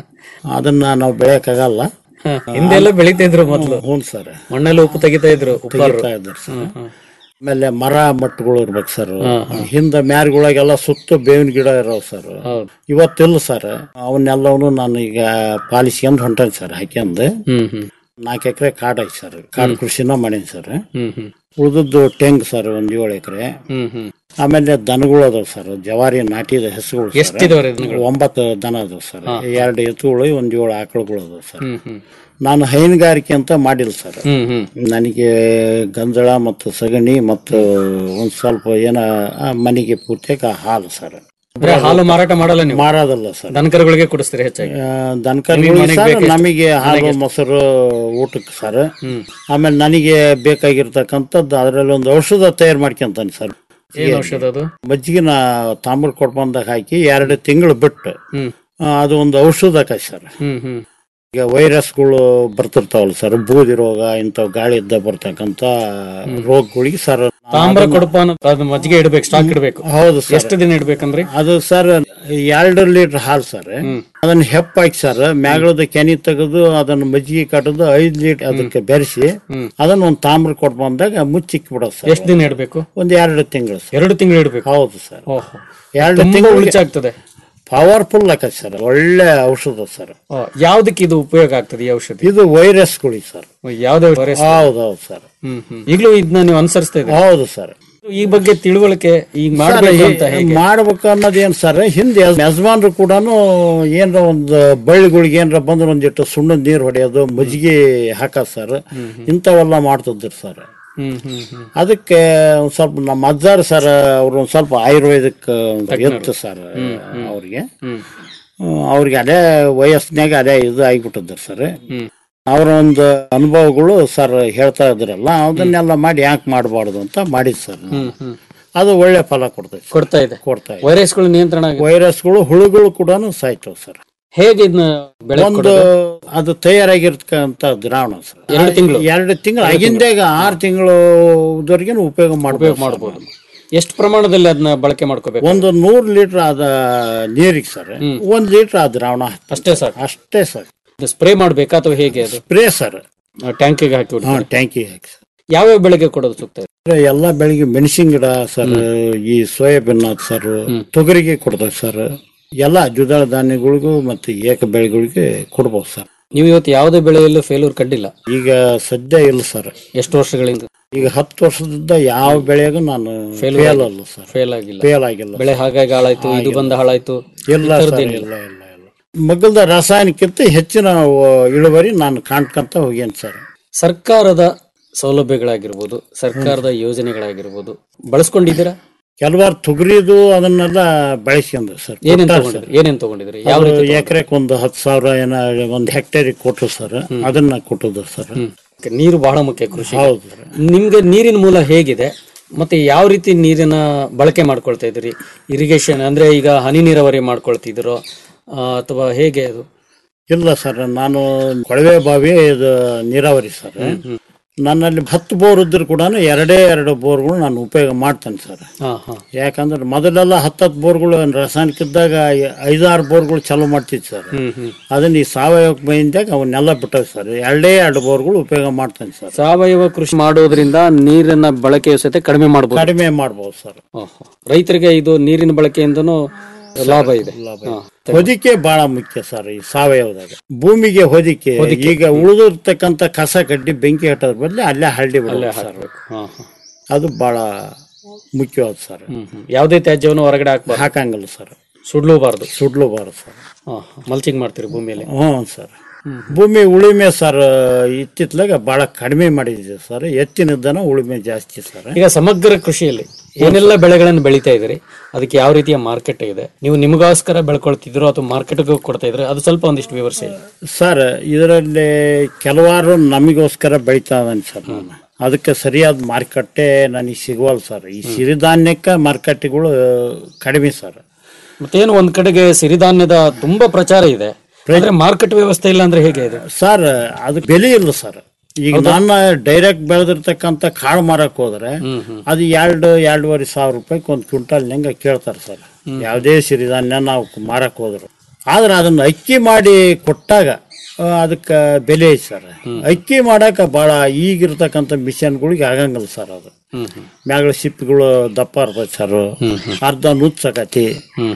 ಅದನ್ನ ನಾವು ಬೆಳೆಯಕ್ಕಾಗಲ್ಲ ಹಿಂದೆ ಎಲ್ಲ ಬೆಳಿತಾ ಇದ್ರು ಮೊದಲು ಹ್ಞೂ ಸರ್ ಮಣ್ಣಲ್ಲಿ ಉಪ್ಪು ತೆಗಿತಾ ಇದ್ರು ಉಪ್ಪಾರು ತೆಗಿತಾ ಇದ್ದಾರೆ ಸರ್ ಆಮೇಲೆ ಮರ ಮಟ್ಟಗಳು ಇರ್ಬೇಕು ಸರ್ ಹಿಂದ ಮ್ಯಾರ್ಗಳಾಗೆಲ್ಲ ಸುತ್ತ ಬೇವಿನ ಗಿಡ ಇರೋ ಸರ್ ಇವತ್ತಿಲ್ಲ ಸರ್ ಅವನ್ನೆಲ್ಲವನು ನಾನು ಈಗ ಪಾಲಿಸ್ಕೊಂಡ್ ಹೊಂಟೇನಿ ಸರ್ ಹಾಕ್ಯಂದು ಹ್ಮ್ ಹ್ಮ್ ನಾಲ್ಕು ಎಕರೆ ಕಾಡ್ ಐತಿ ಸರ್ ಕಾಡು ಕೃಷಿನ ಮಾಡೀನಿ ಸರ್ ಹ್ಮ್ ಹ್ಮ್ ಉಳಿದದ್ದು ಟೆಂಗ್ ಸರ್ ಒಂದ್ ಏಳು ಎಕರೆ ಹ್ಮ್ ಹ್ಮ್ ಆಮೇಲೆ ದನಗಳು ಅದಾವ ಸರ್ ಜವಾರಿ ನಾಟಿದ ಹೆಸರುಗಳು ಸರ್. ಎಷ್ಟಿದಾವ್ರಿ ದನಗಳು? ಒಂಬತ್ತು ದನ ಅದಾವ ಸರ್ ಎರಡು ಎತ್ತುಗಳು ಒಂದ್ ಏಳು ಆಕಳುಗಳು ಅದಾವ ಸರ್ ಹ್ಮ್ ಹ್ಮ್ ನಾನು ಹೈನುಗಾರಿಕೆ ಅಂತ ಮಾಡಿಲ್ಲ ಸರ್ ಹ್ಮ್ ಹ್ಮ್ ನನಗೆ ಗಂಜಳ ಮತ್ತು ಸಗಣಿ ಮತ್ತು ಒಂದ್ ಸ್ವಲ್ಪ ಏನ ಆ, ಮನೆಗೆ ಪೂರ್ತಿಯಾಗ ಹಾಲು ಸರ್ ಬರೀ ಹಾಲು ಮಾರಾಟ ಮಾಡಲ್ಲ ನೀವು ಮಾರೋದಲ್ಲ ಸರ್ ದನಕರುಗಳಿಗೆ ಕೊಡಿಸ್ತೀರಿ ಹೆಚ್ಚಾಗಿ ದನಕರುಗಳಿಗೆ ಮನೆಗೆ ಸರ್ ಬೇಕಷ್ಟು. ನಮಗೆ ಹಾಲು ಮೊಸರು ಊಟಕ್ಕೆ ಸರ್ ಆಮೇಲೆ ನನಗೆ ಬೇಕಾಗಿರ್ತಕ್ಕಂಥದ್ದು ಅದರಲ್ಲಿ ಒಂದು ಔಷಧ ತಯಾರು ಮಾಡ್ಕೊಂತಾನೆ ಸರ್ ಏನ್ ಔಷಧ ಅದು ಮಜ್ಜಿಗೆನ ತಾಮ್ರ ಕೊಡ್ಬಂದಾಗ ಹಾಕಿ ಎರಡು ತಿಂಗಳು ಬಿಟ್ಟು ಹ್ಮ್ ಆ, ಅದು ಒಂದು ಔಷಧ ಆಕೈತೆ ಸರ್ ಹ್ಮ್ ಹ್ಮ್ ಈಗ ವೈರಸ್ಗಳು ಬರ್ತಿರ್ತಾವಲ್ಲ ಸರ್ ಬೂದಿ ರೋಗ ಇಂಥವು ಗಾಳಿಯಿಂದ ಬರ್ತಕ್ಕಂಥ ರೋಗಗಳಿಗೆ ಸರ್ ತಾಮ್ರ ಕೊಡಪ ಅದು ಮಜ್ಜಿಗೆ ಇಡ್ಬೇಕು ಸ್ಟಾಕ್ ಇಡ್ಬೇಕು ಹೌದು ಸರ್ ಎಷ್ಟು ದಿನ ಇಡ್ಬೇಕಂದ್ರಿ ಅದು ಸರ್ ಎರಡು ಲೀಟರ್ ಹಾಲು ಸರ್ ಅದನ್ನ ಹೆಪ್ಪಾಕಿ ಸರ್ ಮ್ಯಾಗಳದ ಕೆನಿ ತೆಗೆದು ಅದನ್ನ ಮಜ್ಜಿಗೆ ಕಟ್ಟದು ಐದ್ ಲೀಟರ್ ಅದಕ್ಕೆ ಬೆರೆಸಿ ಅದನ್ನ ಒಂದು ತಾಮ್ರ ಕೊಟ್ಟು ಬಂದಾಗ ಮುಚ್ಚಿಕ್ ಬಿಡೋದು ಸರ್ ಎಷ್ಟು ದಿನ ಇಡ್ಬೇಕು ಒಂದ್ ಎರಡು ತಿಂಗಳು ಸರ್ ಎರಡು ತಿಂಗಳು ಇಡ್ಬೇಕು ಹೌದು ಸರ್ ಓಹೋ ಎರಡು ತುಂಬಾ ತಿಂಗಳು ಉಳಿಚಾಗ್ತದೆ ಪವರ್ಫುಲ್ ಆಕತ್ ಸರ್ ಒಳ್ಳೆ ಔಷಧ ಸರ್ ಓ, ಯಾವ್ದಕ್ಕೆ ಇದು ಉಪಯೋಗ ಆಗ್ತದೆ ಈ ಔಷಧಿ ಇದು ವೈರಸ್ಗಳಿಗೆ ಸರ್ ಓ, ಯಾವ್ದೇ virus? ಹೌದೌದು ಸರ್ ಹ್ಮ್ ಹ್ಮ್ ಈಗಲೂ ಇದನ್ನ ನೀವು ಅನುಸರಿಸ್ತಾ ಇದ್ದೀರಿ ಹೌದು ಸರ್ ಈ ಬಗ್ಗೆ ತಿಳುವಳಿಕೆ ಈಗ ಮಾಡ್ಬೇಕು ಅಂತ ಹೇಗೆ ಮಾಡ್ಬೇಕು ಅನ್ನೋದೇನ್ ಸರ್ ಹಿಂದೆ ಯಜಮಾನ್ರು ಕೂಡ ಏನ್ರ ಒಂದು ಬಳ್ಳಿಗಳಿಗೆ ಏನ್ರ ಬಂದ್ರೆ ಒಂದಿಟ್ಟು ಸುಣ್ಣದ ನೀರು ಹೊಡೆಯೋದು ಮಜ್ಜಿಗೆ ಹಾಕೋದು ಸರ್ ಇಂಥವೆಲ್ಲ ಮಾಡ್ತಿದ್ರು ಸರ್ ಹ್ಮ್ ಹ್ಮ್ ಹ್ಮ್ ಅದಕ್ಕೆ ಒಂದ್ ಸ್ವಲ್ಪ ನಮ್ಮ ಅಜ್ಜಾರ್ ಸರ್ ಅವ್ರು ಒಂದ್ ಸ್ವಲ್ಪ ಆಯುರ್ವೇದಿಕ್ ಎತ್ತು ಸರ್ ಅವ್ರಿಗೆ ಹ್ಮ್, ಅವ್ರಿಗೆ ಅದೇ ವಯಸ್ಸಿನಾಗ ಅದೇ ಇದು ಆಗಿಬಿಟ್ಟಿದ್ರು ಸರ್ ಅವರ ಒಂದು ಅನುಭವಗಳು ಸರ್ ಹೇಳ್ತಾ ಇದ್ರಲ್ಲ ಅದನ್ನೆಲ್ಲ ಮಾಡಿ ಯಾಕೆ ಮಾಡಬಾರ್ದು ಅಂತ ಮಾಡಿದ್ ಸರ್ ನಾನು. ಅದು ಒಳ್ಳೆ ಫಲ ಕೊಡ್ತೈತೆ ಸರ್. ಕೊಡ್ತಾ ಇದೆ ಕೊಡ್ತಾ ಇದೆ ವೈರಸ್ಗಳು ನಿಯಂತ್ರಣ ಆಗಿದೆ ವೈರಸ್ಗಳು ಹುಳುಗಳು ಕೂಡ ಸಾಯ್ತವೆ ಸರ್ ಹೇಗೆ ಇದನ್ನ ಬೆಳೆ ಒಂದು ಅದು ತಯಾರಾಗಿರ್ತಕ್ಕಂಥ ದ್ರಾವಣ ಸರ್ ಎರಡು ತಿಂಗಳು? ಎರಡು ತಿಂಗಳು ಆಗಿಂದಾಗ ಆರು ತಿಂಗಳವರೆಗೆ ಉಪಯೋಗ ಉಪಯೋಗ ಮಾಡಬೇಕು ಮಾಡಬಹುದು ಎಷ್ಟು ಪ್ರಮಾಣದಲ್ಲಿ ಅದನ್ನ ಬಳಕೆ ಮಾಡ್ಕೋಬೇಕು ಒಂದು ನೂರು ಲೀಟರ್ ಆದ ನೀರಿಗೆ ಸರ್ ಒಂದ್ ಲೀಟರ್ ಆ ದ್ರಾವಣ ಹಾಕ್ತೀವಿ. ಅಷ್ಟೇ ಸರ್ ಅಷ್ಟೇ ಸರ್ ಸ್ಪ್ರೇ ಮಾಡ್ಬೇಕಾ ಅಥವಾ ಹೇಗೆ ಅದು ಸ್ಪ್ರೇ ಸರ್ ಟ್ಯಾಂಕಿಗೆ ಹಾಕಿ ಹಾ ಟ್ಯಾಂಕಿ ಹಾಕಿ ಸರ್ ಯಾವ್ಯಾವ ಬೆಳೆಗೆ ಕೊಡೋದು ಸೂಕ್ತ ಇದೆ? ಎಲ್ಲ ಬೆಳಿಗ್ಗೆ ಮೆಣಸಿನ ಗಿಡ ಸರ್ ಈ ಸೋಯಾಬೀನ್ ಆತ್ ಸರ್ ತೊಗರಿಗೆ ಕೊಡ್ತೇವೆ ಸರ್ ಎಲ್ಲ ದ್ವಿದಳ ಧಾನ್ಯಗಳಿಗೂ ಮತ್ತೆ ಏಕ ಬೆಳೆಗಳಿಗೆ ಕೊಡ್ಬೋದು ಸರ್ ನೀವು ಇವತ್ತು ಯಾವುದೇ ಬೆಳೆಯಲ್ಲೂ ಫೇಲ್ಯೂರ್ ಕಂಡಿಲ್ಲ ಈಗ ಸದ್ಯ ಇಲ್ಲ ಸರ್ ಎಷ್ಟು ವರ್ಷಗಳಿಂದ ಈಗ ಹತ್ತು ವರ್ಷದಿಂದ ಯಾವ ಬೆಳೆಗೂ ನಾನು Fail ಫೇಲ್ ಅಲ್ಲ ಸರ್ ಫೇಲ್ ಆಗಿಲ್ಲ ಫೇಲ್ ಆಗಿಲ್ಲ ಬೆಳೆ ಹಾಗಾಗಿ ಹಾಳಾಯ್ತು ಇದು ಬಂದ ಹಾಳಾಯ್ತು ಇಲ್ಲ ಈ ಸರ್ ಥರದ್ದೇನಿಲ್ಲ. ಇಲ್ಲ ಇಲ್ಲ ಇಲ್ಲ ಮಗಲ್ದ ರಾಸಾಯನಿಕ್ಕಿಂತ ಹೆಚ್ಚಿನ ಆ, ಇಳುವರಿ ನಾನು ಕಾಣ್ಕೊಂತ ಹೋಗ್ಯೇನ್ ಸರ್ ಸರ್ಕಾರದ ಸೌಲಭ್ಯಗಳಾಗಿರ್ಬೋದು ಸರ್ಕಾರದ ಯೋಜನೆಗಳಾಗಿರ್ಬೋದು ಬಳಸ್ಕೊಂಡಿದ್ದೀರಾ ಕೆಲವಾರು ತೊಗರಿದು ಅದನ್ನೆಲ್ಲ ಬಳಸ್ಕೊಂಡ್ರು ಸರ್ ಏನೇನ್ ಕೊಟ್ಟಾರ ಸರ್. ತಗೊಂಡಿದ್ರಿ ಏನೇನ್ ತಗೊಂಡಿದ್ರಿ ಯಾವ ಅದು ರೀತಿ ಎಕರೆಕ್ ಒಂದು ಹತ್ತು ಸಾವಿರ ಏನ ಒಂದು ಹೆಕ್ಟೇರಿಗೆ ಕೊಟ್ಟರು ಸರ್ ಅದನ್ನ ಕೊಟ್ಟದ್ದು ಸರ್ ತಗೊಂಡ್ರಿ? ನೀರು ಬಹಳ ಮುಖ್ಯ ಕೃಷಿ ಹೌದು ಸರ್ ನಿಮ್ಗೆ ನೀರಿನ ಮೂಲ ಹೇಗಿದೆ ಮತ್ತೆ ಯಾವ ರೀತಿ ನೀರಿನ ಬಳಕೆ ಮಾಡ್ಕೊಳ್ತಾ ಇದ್ದೀರಿ ಇರಿಗೇಷನ್ ಅಂದ್ರೆ ಈಗ ಹನಿ ನೀರಾವರಿ ಮಾಡ್ಕೊಳ್ತಿದ್ದೀರೋ ಆ, ಅಥವಾ ಹೇಗೆ ಅದು ಇಲ್ಲ ಸರ್ ನಾನು ಕೊಳವೆ ಬಾವಿ ಇದು ನೀರಾವರಿ ಸರ್ ನನ್ನಲ್ಲಿ ಹತ್ತು ಬೋರ್ ಇದ್ರು ಕೂಡ ಎರಡೇ ಎರಡು ಬೋರ್ಗಳು ನಾನು ಉಪಯೋಗ ಮಾಡ್ತೇನೆ ಸರ್ ಹಾ ಹಾ ಯಾಕಂದ್ರೆ ಮೊದಲೆಲ್ಲ ಹತ್ತತ್ತು ಬೋರ್ಗಳು ರಾಸಾಯನಿಕ ಇದ್ದಾಗ ಐದಾರು ಬೋರ್ಗಳು ಚಾಲೂ ಮಾಡ್ತಿತ್ತು ಸರ್ ಹ್ಮ್ ಹ್ಮ್ ಅದನ್ನ ಈ ಸಾವಯವ ಬಂದಾಗ ಅವನ್ನೆಲ್ಲ ಬಿಟ್ಟವೆ ಸರ್ ಎರಡೇ ಎರಡು ಬೋರ್ಗಳು ಉಪಯೋಗ ಮಾಡ್ತೇನೆ ಸರ್ ಸಾವಯವ ಕೃಷಿ ಮಾಡೋದ್ರಿಂದ ನೀರಿನ ಬಳಕೆಯ ಸಹಿತ ಕಡಿಮೆ ಮಾಡಬಹುದು ಕಡಿಮೆ ಮಾಡ್ಬೋದು ಸರ್ ರೈತರಿಗೆ ಇದು ನೀರಿನ ಬಳಕೆಯಿಂದನೂ ಲಾಭ ಇದೆ ಹಾ. ಹೊದಿಕೆ ಬಹಳ ಮುಖ್ಯ ಸರ್ ಈ ಸಾವಯವದಾಗ ಭೂಮಿಗೆ ಹೊದಿಕೆ ಈಗ ಉಳಿದಿರ್ತಕ್ಕಂಥ ಕಸ ಕಡ್ಡಿ ಬೆಂಕಿ ಹಟ್ಟೋದ್ರ ಬದಲು ಅಲ್ಲೇ ಹಳ್ಳಿ ಬಿಡೋದು ಸರ್ ಹಾಕ್ಬೇಕು. ಹಾ, ಹಾ. ಅದು ಬಹಳ ಮುಖ್ಯವಾದ ಸರ್ ಹ್ಮ್, ಹ್ಮ್. ಯಾವುದೇ ತ್ಯಾಜ್ಯವನ್ನು ಹೊರಗಡೆ ಹಾಕ್ಬಾರ್ದು ಹಾಕಂಗಿಲ್ಲ ಸರ್ ಸುಡ್ಲೂಬಾರ್ದು ಸುಡ್ಲೂಬಾರ್ದು ಸರ್ ಮಲ್ಚಿಂಗ್ ಮಾಡ್ತೀರಿ ಭೂಮಿಯಲ್ಲಿ ಹ್ಞೂ ಸರ್ ಭೂಮಿ ಉಳುಮೆ ಸರ್ ಇತ್ತಿತ್ಲಾಗ ಬಹಳ ಕಡಿಮೆ ಮಾಡಿದೆ ಸರ್ ಎತ್ತಿನದ್ದನ ಉಳುಮೆ ಜಾಸ್ತಿ ಸರ್ ಈಗ ಸಮಗ್ರ ಕೃಷಿಯಲ್ಲಿ ಏನೆಲ್ಲ ಬೆಳೆಗಳನ್ನು ಬೆಳೀತಾ ಇದ್ರಿ ಅದಕ್ಕೆ ಯಾವ ರೀತಿಯ ಮಾರ್ಕೆಟ್ ಇದೆ ನೀವು ನಿಮಗೋಸ್ಕರ ಬೆಳ್ಕೊಳ್ತಿದ್ರು ಅಥವಾ ಮಾರ್ಕೆಟ್ಗೆ ಕೊಡ್ತಾ ಇದ್ರೆ ಅದು ಸ್ವಲ್ಪ ಒಂದಿಷ್ಟು ವಿವರಿಸಿ ಸರ್ ಇದರಲ್ಲಿ ಕೆಲವಾರು ನಮಗೋಸ್ಕರ ಬೆಳಿತಾ ಇದ್ದಾನೆ ಸರ್ ನಾನು ಅದಕ್ಕೆ ಸರಿಯಾದ ಮಾರುಕಟ್ಟೆ ನನಗೆ ಸಿಗುವಲ್ಲ ಸರ್ ಈ ಸಿರಿಧಾನ್ಯಕ್ಕೆ ಮಾರುಕಟ್ಟೆಗಳು ಕಡಿಮೆ ಸರ್ ಮತ್ತೇನು ಒಂದ್ ಕಡೆಗೆ ಸಿರಿಧಾನ್ಯದ ತುಂಬಾ ಪ್ರಚಾರ ಇದೆ ಆದ್ರೆ ಮಾರ್ಕೆಟ್ ವ್ಯವಸ್ಥೆ ಇಲ್ಲ ಅಂದ್ರೆ ಹೇಗೆ ಇದೆ ಸರ್ ಅದಕ್ಕೆ ಬೆಲೆ ಇಲ್ಲ ಸರ್ ಈಗ ನಾನು ಡೈರೆಕ್ಟ್ ಬೆಳೆದಿರ್ತಕ್ಕಂಥ ಕಾಳು ಮಾರಕ್ ಹೋದ್ರೆ ಅದು ಎರಡು ಎರಡೂವರೆ ಸಾವಿರ ರೂಪಾಯಿಗೆ ಒಂದು ಕ್ವಿಂಟಲ್ ನಂಗೆ ಕೇಳ್ತಾರೆ ಸರ್ ಯಾವುದೇ ಸಿರಿಧಾನ್ಯ ನಾವು ಮಾರಕ್ ಹೋದ್ರು ಆದ್ರೆ ಅದನ್ನ ಅಕ್ಕಿ ಮಾಡಿ ಕೊಟ್ಟಾಗ ಆ, ಅದಕ್ಕೆ ಬೆಲೆ ಐತೆ ಸರ್ ಅಕ್ಕಿ ಮಾಡಾಕ ಭಾಳ ಈಗಿರ್ತಕ್ಕಂಥ ಮಿಷನ್ಗಳಿಗೆ ಆಗಂಗಿಲ್ಲ ಸರ್ ಅದು ಮ್ಯಾಗಳ ಸಿಪ್ಪಿಗಳು ದಪ್ಪ ಇರ್ತೈತೆ ಸರ್ ಅರ್ಧ ನುಚ್ಚಕತಿ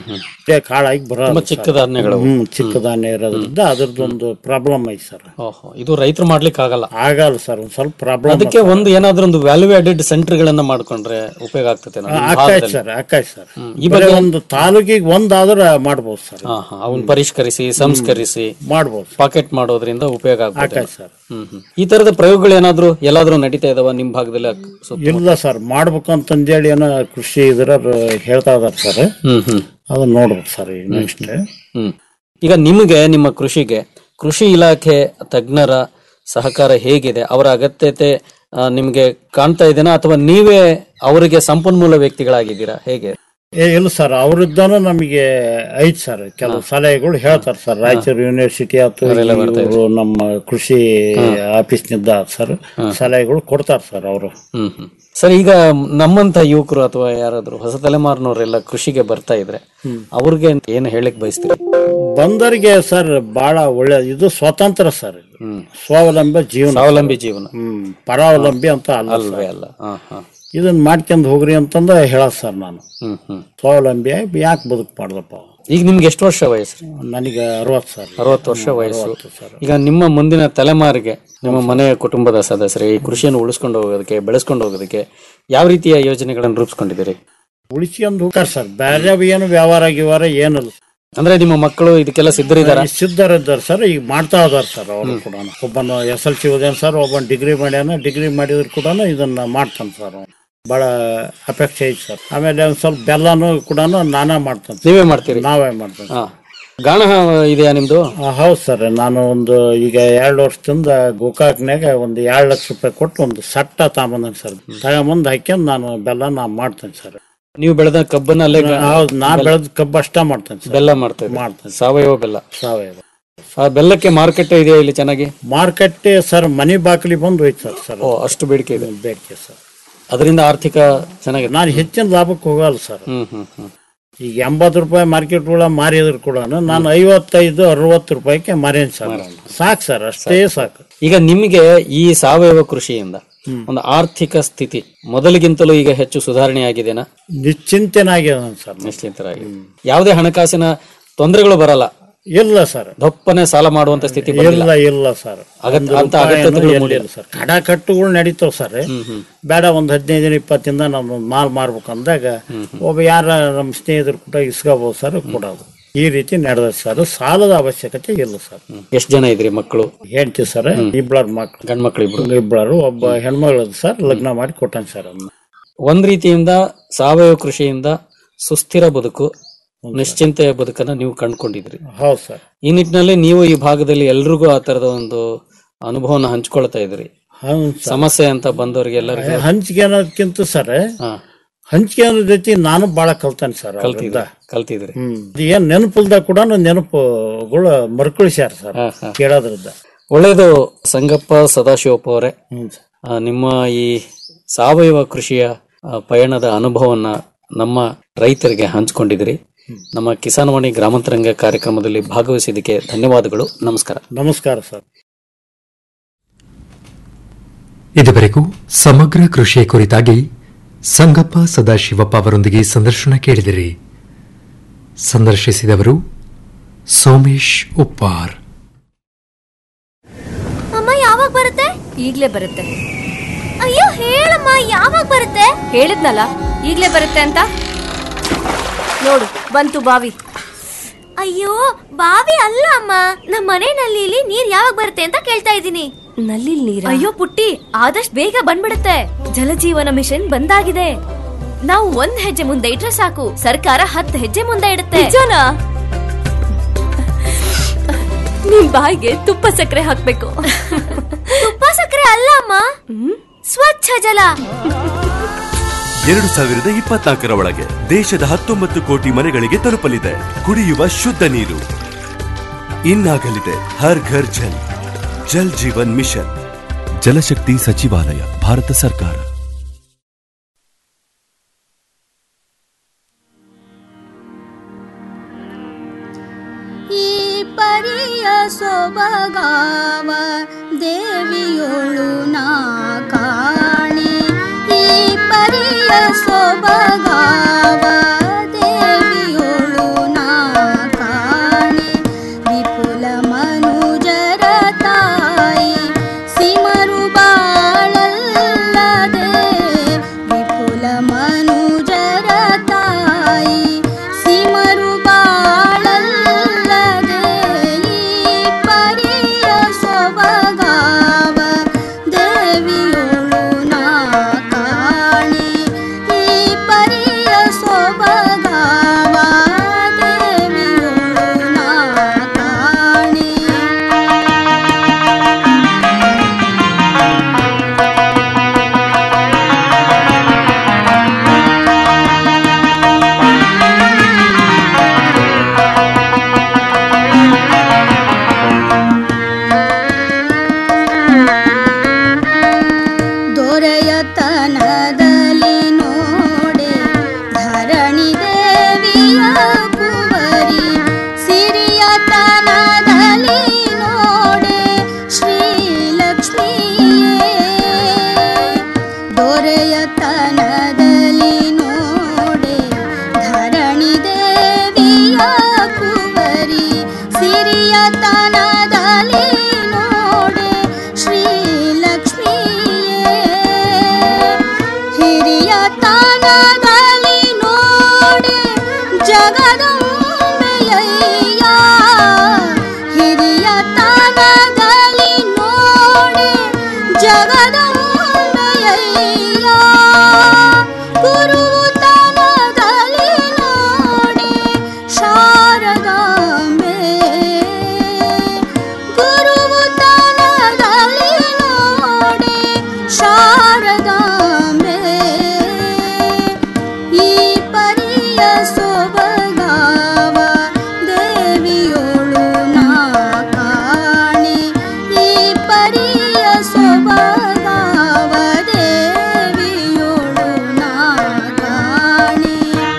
ಕಾಳಾಗಿ ಬರೋ ತುಂಬಾ ಚಿಕ್ಕ ಧಾನ್ಯಗಳು. ಹ್ಮ್ ಚಿಕ್ಕ ಧಾನ್ಯ ಇರೋದ್ರಿಂದ ಅದ್ರದ್ದೊಂದು ಪ್ರಾಬ್ಲಮ್ ಐತೆ ಸರ್ ಓಹೋ ಇದು ರೈತರು ಮಾಡ್ಲಿಕ್ಕೆ ಆಗಲ್ಲ ಆಗಲ್ಲ ಸರ್ ಒಂದ್ ಸ್ವಲ್ಪ ಪ್ರಾಬ್ಲಮ್ ಅದಕ್ಕೆ ಒಂದು ಏನಾದ್ರೂ ಒಂದು ವ್ಯಾಲ್ಯೂ ಆಡೆಡ್ ಸೆಂಟರ್ ಗಳನ್ನ ಮಾಡ್ಕೊಂಡ್ರೆ ಉಪಯೋಗ ಆಗ್ತದೆ ನಮ್ಮ ಆಕಾಯ್ತು ಭಾಗದಲ್ಲಿ. ಸರ್ ಆಕಾಯ್ತು ಸರ್ ಈ ಬರೀ ಬಗ್ಗೆ ಒಂದು ತಾಲೂಕಿಗೆ ಒಂದಾದ್ರೆ ಮಾಡ್ಬೋದು ಸರ್ ಹಾ ಹಾ ಅವನ್ ಪರಿಷ್ಕರಿಸಿ ಸಂಸ್ಕರಿಸಿ ಮಾಡ್ಬೋದು ಪಾಕೆಟ್ ಮಾಡೋದ್ರಿಂದ ಉಪಯೋಗ ಆಗ್ತದೆ ಆಕಾಯ್ತು ಸರ್ ಹ್ಮ್ ಹ್ಮ್. ಈ ತರದ ಪ್ರಯೋಗಗಳು ಏನಾದ್ರೂ ಎಲ್ಲಾದ್ರೂ ನಡೀತಾ ಇದಾವ ನಿಮ್ ಭಾಗದಲ್ಲಿ ಅಕ್- ಸುತ್ತ? ಇಲ್ಲ ಸರ್ ಮಾಡ್ಬೇಕಂತಂದೇಳಿ ಏನೋ ಕೃಷಿ ಇದ್ರ ಹೇಳ್ತಾ ಇದಾರೆ ಸರ್ ಹ್ಮ್ ಹ್ಮ್ ಅದನ್ನ ನೋಡ್ಬೇಕು ಸರ್ ಈಗ ನೆಕ್ಸ್ಟ್ ಹ್ಮ್ ಈಗ ನಿಮಗೆ ನಿಮ್ಮ ಕೃಷಿಗೆ ಕೃಷಿ ಇಲಾಖೆ ತಜ್ಞರ ಸಹಕಾರ ಹೇಗಿದೆ ಅವರ ಅಗತ್ಯತೆ ಆ, ನಿಮ್ಗೆ ಕಾಣ್ತಾ ಇದೆನಾ ಅಥವಾ ನೀವೇ ಅವರಿಗೆ ಸಂಪನ್ಮೂಲ ವ್ಯಕ್ತಿಗಳಾಗಿದ್ದೀರಾ ಹೇಗೆ ಏ ಇಲ್ಲ ಸರ್ ಅವರಿದ್ದಾನು ನಮಗೆ ಐತ್ ಸರ್ ಕೆಲವು ಸಲಹೆಗಳು ಹೇಳ್ತಾರೆ ಸರ್ ರಾಯಚೂರು ಯೂನಿವರ್ಸಿಟಿ ಆಯ್ತು ಇವ್ರು ನಮ್ಮ ಕೃಷಿ ಆಫೀಸ್ನಿಂದ ಸರ್ ಸಲಹೆಗಳು ಕೊಡ್ತಾರೆ ಸರ್ ಅವರು ಹ್ಮ್ ಹ್ಮ್ ಸರ್ ಈಗ ನಮ್ಮಂತ ಯುವಕರು ಅಥವಾ ಯಾರಾದ್ರೂ ಹೊಸ ತಲೆಮಾರಿನವರೆಲ್ಲ ಕೃಷಿಗೆ ಬರ್ತಾ ಇದ್ರೆ ಅವ್ರಿಗೆ ಏನು ಹೇಳಕ್ ಬಯಸ್ತೀರಿ ಬಂದರಿಗೆ ಸರ್ ಬಹಳ ಒಳ್ಳೆ ಇದು ಸ್ವತಂತ್ರ ಸರ್ ಇದು. ಹ್ಮ್ ಸ್ವಾವಲಂಬಿ ಜೀವನ ಸ್ವಾವಲಂಬಿ ಜೀವನ ಹ್ಮ್ ಪರಾವಲಂಬಿ ಅಂತ ಅಲ್ಲ ಅಲ್ವೇ ಸರ್. ಅಲ್ಲ ಹಾ ಹಾ ಇದನ್ನ ಮಾಡ್ಕೊಂಡ್ ಹೋಗ್ರಿ ಅಂತಂದ ಹೇಳೋದ್ ಸರ್ ನಾನು ಹ್ಮ್ ಹ್ಮ್ ಸ್ವಾವಲಂಬಿ ಆಗಿ ಯಾಕೆ ಬದುಕು ಮಾಡ್ದಪ್ಪ ಈಗ ನಿಮ್ಗೆ ಎಷ್ಟು ವರ್ಷ ವಯಸ್ಸು ನನಗೆ ಅರವತ್ತು ಸರ್ ಅರವತ್ತು ವರ್ಷ ವಯಸ್ಸು ಅರವತ್ತು ಸರ್ ಈಗ ನಿಮ್ಮ ಮುಂದಿನ ತಲೆಮಾರಿಗೆ ನಿಮ್ಮ ಮನೆಯ ಕುಟುಂಬದ ಸದಸ್ಯರು ಈ ಕೃಷಿಯನ್ನು ಉಳಿಸ್ಕೊಂಡು ಹೋಗೋದಕ್ಕೆ ಬೆಳೆಸ್ಕೊಂಡು ಹೋಗೋದಕ್ಕೆ ಯಾವ ರೀತಿಯ ಯೋಜನೆಗಳನ್ನು ರೂಪಿಸ್ಕೊಂಡಿದ್ದೀರಿ ಉಳಿಸ್ಕೊಂಡ್ ಹೋಗ್ತಾರೆ ಸರ್ ಬೇರೆ ಏನು ವ್ಯವಹಾರ ಗಿವಹಾರ ಏನಿಲ್ಲ ಅಂದ್ರೆ ನಿಮ್ಮ ಮಕ್ಕಳು ಇದಕ್ಕೆಲ್ಲ ಸಿದ್ಧರಿದ್ದಾರ ಸಿದ್ಧರಿದ್ದಾರೆ ಸರ್ ಈಗ ಮಾಡ್ತಾ ಇದಾರೆ ಸರ್ ಅವರು ಕೂಡ ಒಬ್ಬನು ಎಸ್ ಎಲ್ ಸಿ ಓದ್ಯಾನ ಸರ್ ಒಬ್ಬನ ಡಿಗ್ರಿ ಮಾಡ್ಯಾನ ಡಿಗ್ರಿ ಮಾಡಿದ್ರು ಕೂಡ ಇದನ್ನ ಮಾಡ್ತಾನೆ ಸರ್ ಅವ್ನು. ಬಹಳ ಅಪೇಕ್ಷೆ ಐತೆ ಸರ್ ಆಮೇಲೆ ಒಂದ್ ಸ್ವಲ್ಪ ಬೆಲ್ಲನು ಕೂಡ ನಾನೇ ಮಾಡ್ತಾನೆ ನೀವೇ ಮಾಡ್ತೀರಿ ನಾವೇ ಮಾಡ್ತೇನೆ ಹಾ ಗಾಣ ಇದೆಯಾ ನಿಮ್ದು ಹೌದು ಸರ್ ನಾನು ಒಂದು ಈಗ ಎರಡು ವರ್ಷದಿಂದ ಗೋಕಾಕ್ನಾಗ ಒಂದು ಎರಡು ಲಕ್ಷ ರೂಪಾಯಿ ಕೊಟ್ಟು ಒಂದು ಸಟ್ಟ ತಗೊಂಬಂದೇನೆ ಸರ್ ತಗೊಂಬಂದು ಹಾಕ್ಯಂಡ್ ನಾನು ಬೆಲ್ಲ ನಾ ಮಾಡ್ತೇನೆ ಸರ್ ನೀವು ಬೆಳೆದ ಕಬ್ಬನ್ನ ಅಲ್ಲೇ ಗಾ- ಹೌದು ನಾ ಬೆಳೆದ ಕಬ್ಬು ಅಷ್ಟ ಮಾಡ್ತೇನೆ ಸರ್ ಬೆಲ್ಲ ಮಾಡ್ತೇವೆ ಮಾಡ್ತೇನೆ ಸಾವಯವ ಬೆಲ್ಲ ಸಾವಯವ ಆ ಬೆಲ್ಲಕ್ಕೆ ಮಾರುಕಟ್ಟೆ ಇದೆಯಾ ಇಲ್ಲಿ ಚೆನ್ನಾಗಿ ಮಾರ್ಕೆಟ್ ಸರ್ ಮನೆ ಬಾಗಿಲಿ ಬಂದು ಹೋಯ್ತು ಸರ್ ಸರ್ ಓ ಅಷ್ಟು ಬೇಡಿಕೆ ಇದೆ ಬೇಡಿಕೆ ಸರ್ ಅದರಿಂದ ಆರ್ಥಿಕ ಚೆನ್ನಾಗಿದೆ ನಾನು ಹೆಚ್ಚಿನ ಲಾಭಕ್ಕೆ ಹೋಗಲ್ಲ ಸರ್ ಹ್ಮ್ ಹ್ಮ್ ಹ್ಮ್ ಈಗ ಎಂಬತ್ತು ರೂಪಾಯಿ ಮಾರ್ಕೆಟ್ ಒಳಗೆ ಮಾರಿದ್ರು ಕೂಡ ನಾನು ಐವತ್ತೈದು ಅರವತ್ತು ರೂಪಾಯಿಗೆ ಮಾರೇನ್ ಸರ್ ಸಾಕು ಸರ್ ಅಷ್ಟೇ ಸಾಕು ಈಗ ನಿಮಗೆ ಈ ಸಾವಯವ ಕೃಷಿಯಿಂದ ಒಂದು ಆರ್ಥಿಕ ಸ್ಥಿತಿ ಮೊದಲಿಗಿಂತಲೂ ಈಗ ಹೆಚ್ಚು ಸುಧಾರಣೆ ಆಗಿದೆನಾ ನಿಶ್ಚಿಂತನಾಗ್ಯದ ಸರ್ ನಿಶ್ಚಿತರಾಗಿ ಯಾವುದೇ ಹಣಕಾಸಿನ ತೊಂದರೆಗಳು ಬರಲ್ಲ ಇಲ್ಲ ಸರ್ ದಪ್ಪನೆ ಸಾಲ ಮಾಡುವಂತ ಸ್ಥಿತಿ ಬಂದಿಲ್ಲ ಇಲ್ಲ ಇಲ್ಲ ಸರ್ ಅಗತ್ಯ- ಒಂದು ಅಂತ ರೂಪಾಯಿನೂ ಅಗತ್ಯತೆಗಳು ಎಲ್ಲಿ ಮೂಡಿಲ್ಲ. ಇಲ್ಲ ಸರ್ ಕಡ ಕಟ್ಟುಗಳು ನಡೀತಾವ ಸರ್ ಬೇಡ ಒಂದ್ ಹದಿನೈದು ದಿನ ಇಪ್ಪತ್ತು ದಿನ ನಾವು ಮಾಲ್ ಮಾರ್ಬೇಕು ಅಂದಾಗ ಒಬ್ಬ ಯಾರ ನಮ್ಮ ಸ್ನೇಹಿತರು ಕೂಡ ಇಸ್ಕೋಬಹುದು ಸರ್ ಕೊಡೋದು ಈ ರೀತಿ ನಡೆದ ಸರ್ ಸಾಲದ ಅವಶ್ಯಕತೆ ಇಲ್ಲ ಸರ್ ಎಷ್ಟು ಜನ ಇದ್ರಿ ಮಕ್ಕಳು ಹೆಂಡತಿ ಸರ್ ಇಬ್ಬಳರ್ ಮಕ್ಳು ಗಂಡ್ ಮಕ್ಳು ಇಬ್ರು ಇಬ್ಬಳರು ಒಬ್ಬ ಹೆಣ್ಮಗಳದು ಸರ್ ಲಗ್ನ ಮಾಡಿ ಕೊಟ್ಟಾನ ಸರ್ ಅದನ್ನ ಒಂದ್ ರೀತಿಯಿಂದ ಸಾವಯವ ಕೃಷಿಯಿಂದ ಸುಸ್ಥಿರ ಬದುಕು ನಿಶ್ಚಿಂತೆಯ ಬದುಕನ್ನ ನೀವು ಕಂಡುಕೊಂಡಿದ್ರಿ ಹೌದು ಸರ್ ಈ ನಿಟ್ಟಿನಲ್ಲಿ ನೀವು ಈ ಭಾಗದಲ್ಲಿ ಎಲ್ರಿಗೂ ಆ ತರದ ಒಂದು ಅನುಭವನ ಹಂಚ್ಕೊಳ್ತಾ ಇದ್ರಿ ಹೌದು ಸರ್ ಸಮಸ್ಯೆ ಅಂತ ಬಂದವರಿಗೆ ಎಲ್ಲರಿಗೂ ಹಂಚಿಕೆ ಅನ್ನೋದಕ್ಕಿಂತ ಸರ್ ಹಾ ಹಂಚಿಕೆ ಅನ್ನೋ ಜೊತೆ ನಾನು ಬಹಳ ಕಲ್ತಾನೆ ಸರ್ ಕಲ್ತಿದ್ರಿ ಕಲ್ತಿದ್ರಿ ಹ್ಮ್ ಅದು ಏನ್ ನೆನಪಿಲ್ದ ಕೂಡ ನೆನಪುಗಳು ಮರುಕಳಿಸ್ಯಾರ ಸರ್ ಹಾ, ಹಾ. ಕೇಳೋದ್ರಿಂದ ಒಳ್ಳೇದು ಸಂಗಪ್ಪ ಸದಾಶಿವಪ್ಪ ಅವರೇ ಹ್ಮ್ ಸರ್. ಆ, ನಿಮ್ಮ ಈ ಸಾವಯವ ಕೃಷಿಯ ಆ, ಪಯಣದ ಅನುಭವವನ್ನ ನಮ್ಮ ರೈತರಿಗೆ ಹಂಚಿಕೊಂಡಿದ್ರಿ ನಮ್ಮ ಕಿಸಾನ್ವಾಣಿ ಗ್ರಾಮಾಂತರಂಗ ಕಾರ್ಯಕ್ರಮದಲ್ಲಿ ಭಾಗವಹಿಸಿದ್ದಕ್ಕೆ ಧನ್ಯವಾದಗಳು ನಮಸ್ಕಾರ ನಮಸ್ಕಾರ ಸರ್ ಇದುವರೆಗೂ ಸಮಗ್ರ ಕೃಷಿ ಕುರಿತಾಗಿ ಸಂಗಪ್ಪ ಸದಾಶಿವಪ್ಪ ಅವರೊಂದಿಗೆ ಸಂದರ್ಶನ ಕೇಳಿದಿರಿ ಸಂದರ್ಶಿಸಿದವರು ಸೋಮೇಶ್ ಉಪ್ಪಾರ್ ಅಮ್ಮ ಯಾವಾಗ ಬರುತ್ತೆ ಈಗ್ಲೇ ಬರುತ್ತೆ ಅಯ್ಯೋ ಹೇಳಮ್ಮ ಯಾವಾಗ ಬರುತ್ತೆ ಹೇಳಿದ್ನಲ್ಲ ಈಗ್ಲೇ ಬರುತ್ತೆ ಅಂತ ನೋಡು ಬಂತು ಬಾವಿ ಅಯ್ಯೋ ಬಾವಿ ಅಲ್ಲ ಅಮ್ಮ ನಮ್ಮ ಮನೆ ನಲ್ಲಿಲಿ ನೀರ್ ಯಾವಾಗ ಬರುತ್ತೆ ಅಂತ ಕೇಳ್ತಾ ಇದ್ದೀನಿ ನಲ್ಲಿ ನೀರ ಅಯ್ಯೋ ಪುಟ್ಟಿ ಆದಷ್ಟು ಬೇಗ ಬಂದ್ಬಿಡುತ್ತೆ ಜಲಜೀವನ ಮಿಷನ್ ಬಂದಾಗಿದೆ ನಾವು ಒಂದ್ ಹೆಜ್ಜೆ ಮುಂದೆ ಇಟ್ರೆ ಸಾಕು ಸರ್ಕಾರ ಹತ್ತು ಹೆಜ್ಜೆ ಮುಂದೆ ಇಡುತ್ತೆ ನಿಮ್ ಬಾಯಿಗೆ ತುಪ್ಪ ಸಕ್ಕರೆ ಹಾಕ್ಬೇಕು ತುಪ್ಪ ಸಕ್ಕರೆ ಅಲ್ಲ ಅಮ್ಮ ಸ್ವಚ್ಛ ಜಲ ಎರಡು ಸಾವಿರದ ಇಪ್ಪತ್ನಾಲ್ಕರ ಒಳಗೆ ದೇಶದ ಹತ್ತೊಂಬತ್ತು ಕೋಟಿ ಮನೆಗಳಿಗೆ ತಲುಪಲಿದೆ ಕುಡಿಯುವ ಶುದ್ಧ ನೀರು ಇನ್ನಾಗಲಿದೆ ಹರ್ ಘರ್ ಜಲ್ ಜಲ್ ಜೀವನ್ ಮಿಷನ್ ಜಲಶಕ್ತಿ ಸಚಿವಾಲಯ ಭಾರತ ಸರ್ಕಾರ ಈ ಪರಿಯ ಸೊಬಗಾವ ದೇವಿಯೊಳು ನಾ ಕಾಣೆ ಈ ಪರಿಯ ಸೊಬಗಾವ ದೇವಿಯೊಳು ನಾ ಕಾಣೆ ವಿಪುಲ ಮನುಜರ ತಾಯಿ ಸಿಮರು ಬಾಳಲ್ಲದೆ ವಿಪುಲ ಮನುಜರ ತಾಯಿ ಸಿಮರು ಬಾಳಲ್ಲದೆ ಈ ಪರಿಯ ಸೊಬಗಾವ ದೇವಿಯೊಳು ನಾ ಕಾಣೆ ಈ ಪರಿಯ ಸೊಬಗಾವ ದೇವಿಯೊಳು ನಾ ಕಾಣೆ ದೊರೆಯತನದಲ್ಲಿ ನೋಡೆ ಧರಣಿ ದೇವಿಯ ಕುವರಿ ಸಿರಿಯತನದಲ್ಲಿ ನೋಡೆ ಶ್ರೀಲಕ್ಷ್ಮಿಯೇ ದೊರೆಯತನದಲ್ಲಿ ನೋಡೆ ಧರಣಿ ದೇವಿಯ ಕುವರಿ ಸಿರಿಯತನದಲ್ಲಿ ನೋಡೆ ಶ್ರೀಲಕ್ಷ್ಮಿಯೇ ಹಿರಿಯ ತಾನದಲ್ಲಿ ನೋಡೆ ಜಗದಂಬೆಯಯ್ಯ ಹಿರಿಯ ತಾನದಲ್ಲಿ ನೋಡೆ ಜಗದಂಬೆಯಯ್ಯ ಗುರು ತನದಲ್ಲಿ ನೋಡೆ ಶಾರದಾಂಬೆ ಗುರು ತನದಲ್ಲಿ ನೋಡೆ ಶಾರದಾಂಬೆ ಈ ಪರಿಯ ಸೊಬಗಾವ ದೇವಿಯೊಳು ನಾ ಕಾಣೆ ಈ ಪರಿಯ ಸೊಬಗಾವ ದೇವಿಯೊಳು ನಾ ಕಾಣೆ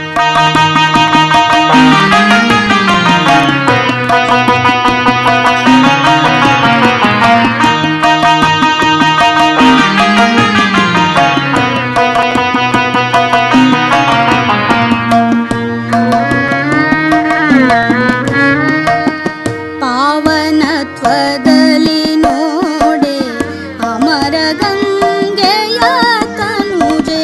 ಪಾವನತ್ವದಲ್ಲಿ ನೋಡೆ ಅಮರ ಗಂಗೆಯ ತನುಜೆ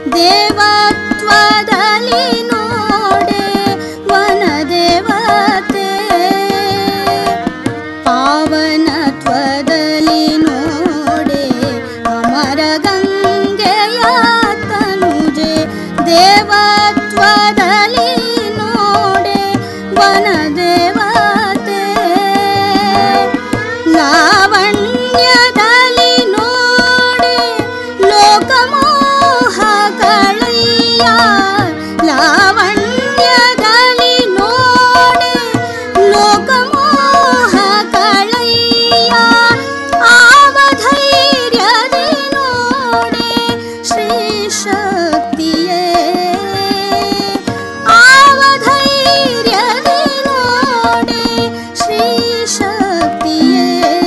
ದೇವತ್ವದಲ್ಲಿ ನೋಡೆ ವನದೇವತೆ ಪಾವನತ್ವದಲ್ಲಿ ನೋಡೆ ಅಮರ ಗಂಗೆಯ ತನುಜೆ ದೇವತ್ವದಲ್ಲಿ ನೋಡೆ ವನದೇವತೆ ಲಾವಣ್ಯದಲ್ಲಿ ನೋಡೆ ಲೋಕಮೋಹ ಕಳೆಯ ಲಾವಣ್ಯದಲ್ಲಿ ನೋಡೆ ಲೋಕಮೋಹ ಕಳೆಯ ಆವಧೈರ್ಯದಿ ನೋಡೆ ಶ್ರೀ ಶಕ್ತಿಯೇ ಆವಧೈರ್ಯದಿ ನೋಡೆ ಶ್ರೀ ಶಕ್ತಿಯೇ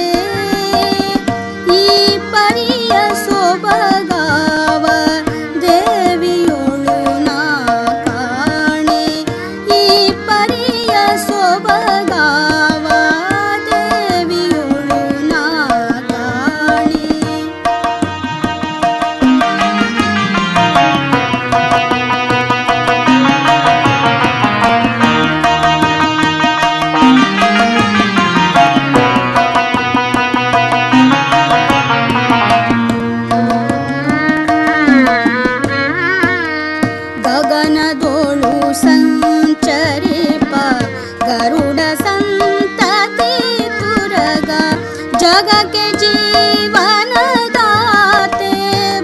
ಈ ಪರಿಯ ಸೊಬಗಾವ ದೇವಿಯೊಳು ನಾ ಕಾಣೆ ಈ ಪರಿಯ ಸೊಬಗಾವ ದೇವಿಯೊಳು ನಾ ಕಾಣೆ ಗಗನದೋಳು ಸಂಚರಿಪ ಗರುಡ ಸಂತತಿ ತುರಗ ಜಗಕ್ಕೆ ಜೀವನದಾತೆ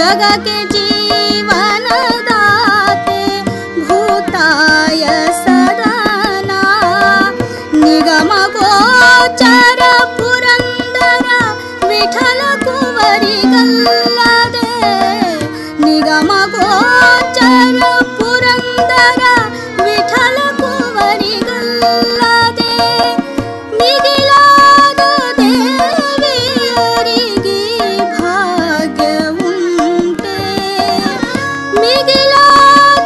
जगके जीवनदाते भूताय सदना निगम गोचर पुरन्दर विठल कुवरि गल्लदे निगम गोचर पुरन्दर विठल कुवरि गल्लदे ಮಿಗಿಲಾದ ದೇವಿಯರಿಗೆ ಭಾಗ್ಯ ಉಂಟೆ ಮಿಗಿಲಾದ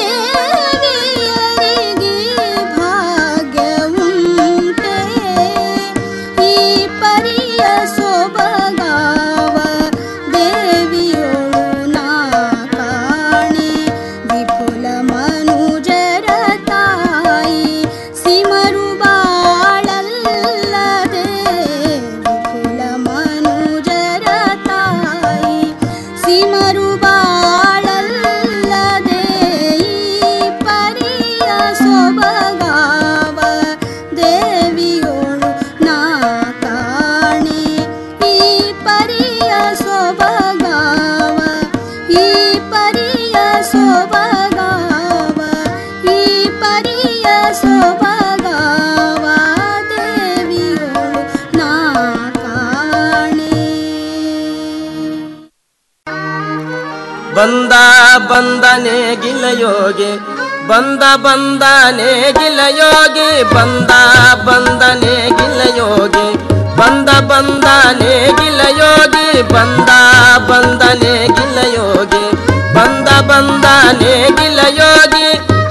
ದೇವಿಯರಿಗೆ ಭಾಗ್ಯ ಉಂಟೆ ಈ ಪರಿಯ ಸೊಬಗಾವ ದೇವಿಯೋಳು ನಾ ಕಾಣೆ ವಿಪುಲ ಮನುಜರ ತಾಯಿ ಸಿಮರು ಬಾಳಲ್ಲದೆ ವಿಪುಲ ಮನುಜರ ತಾಯಿ ಸಿಮರು ಬಾಳಲ್ಲದೆ ಈ ಪರಿಯ ಸೊಬಗಾವ ದೇವಿಯೋಳು ನಾ ಕಾಣೆ ಈ ಪರಿಯ ಸೊಬಗಾವ ಈ ಪರಿಯ ಸೊಬಗಾವ ಈ ಪರಿಯ ಸೊಬಗಾವ ದೇವಿಯೋಳು ನಾ ಕಾಣೆ ಬಂದ ಬಂದನೆ ಗಿಲಯೋಗಿ ಬಂದ ಬಂದನೆ ಗಿಲಯೋಗಿ ಬಂದ ಬಂದನೆ ಗಿಲಯೋಗಿ ಬಂದ ಬಂದನೆ ಗಿಲಯೋಗಿ ಬಂದ ಬಂದನೆ ಗಿಲಯೋಗಿ ಬಂದ ಬಂದನೆ ಗಿಲಯೋಗಿ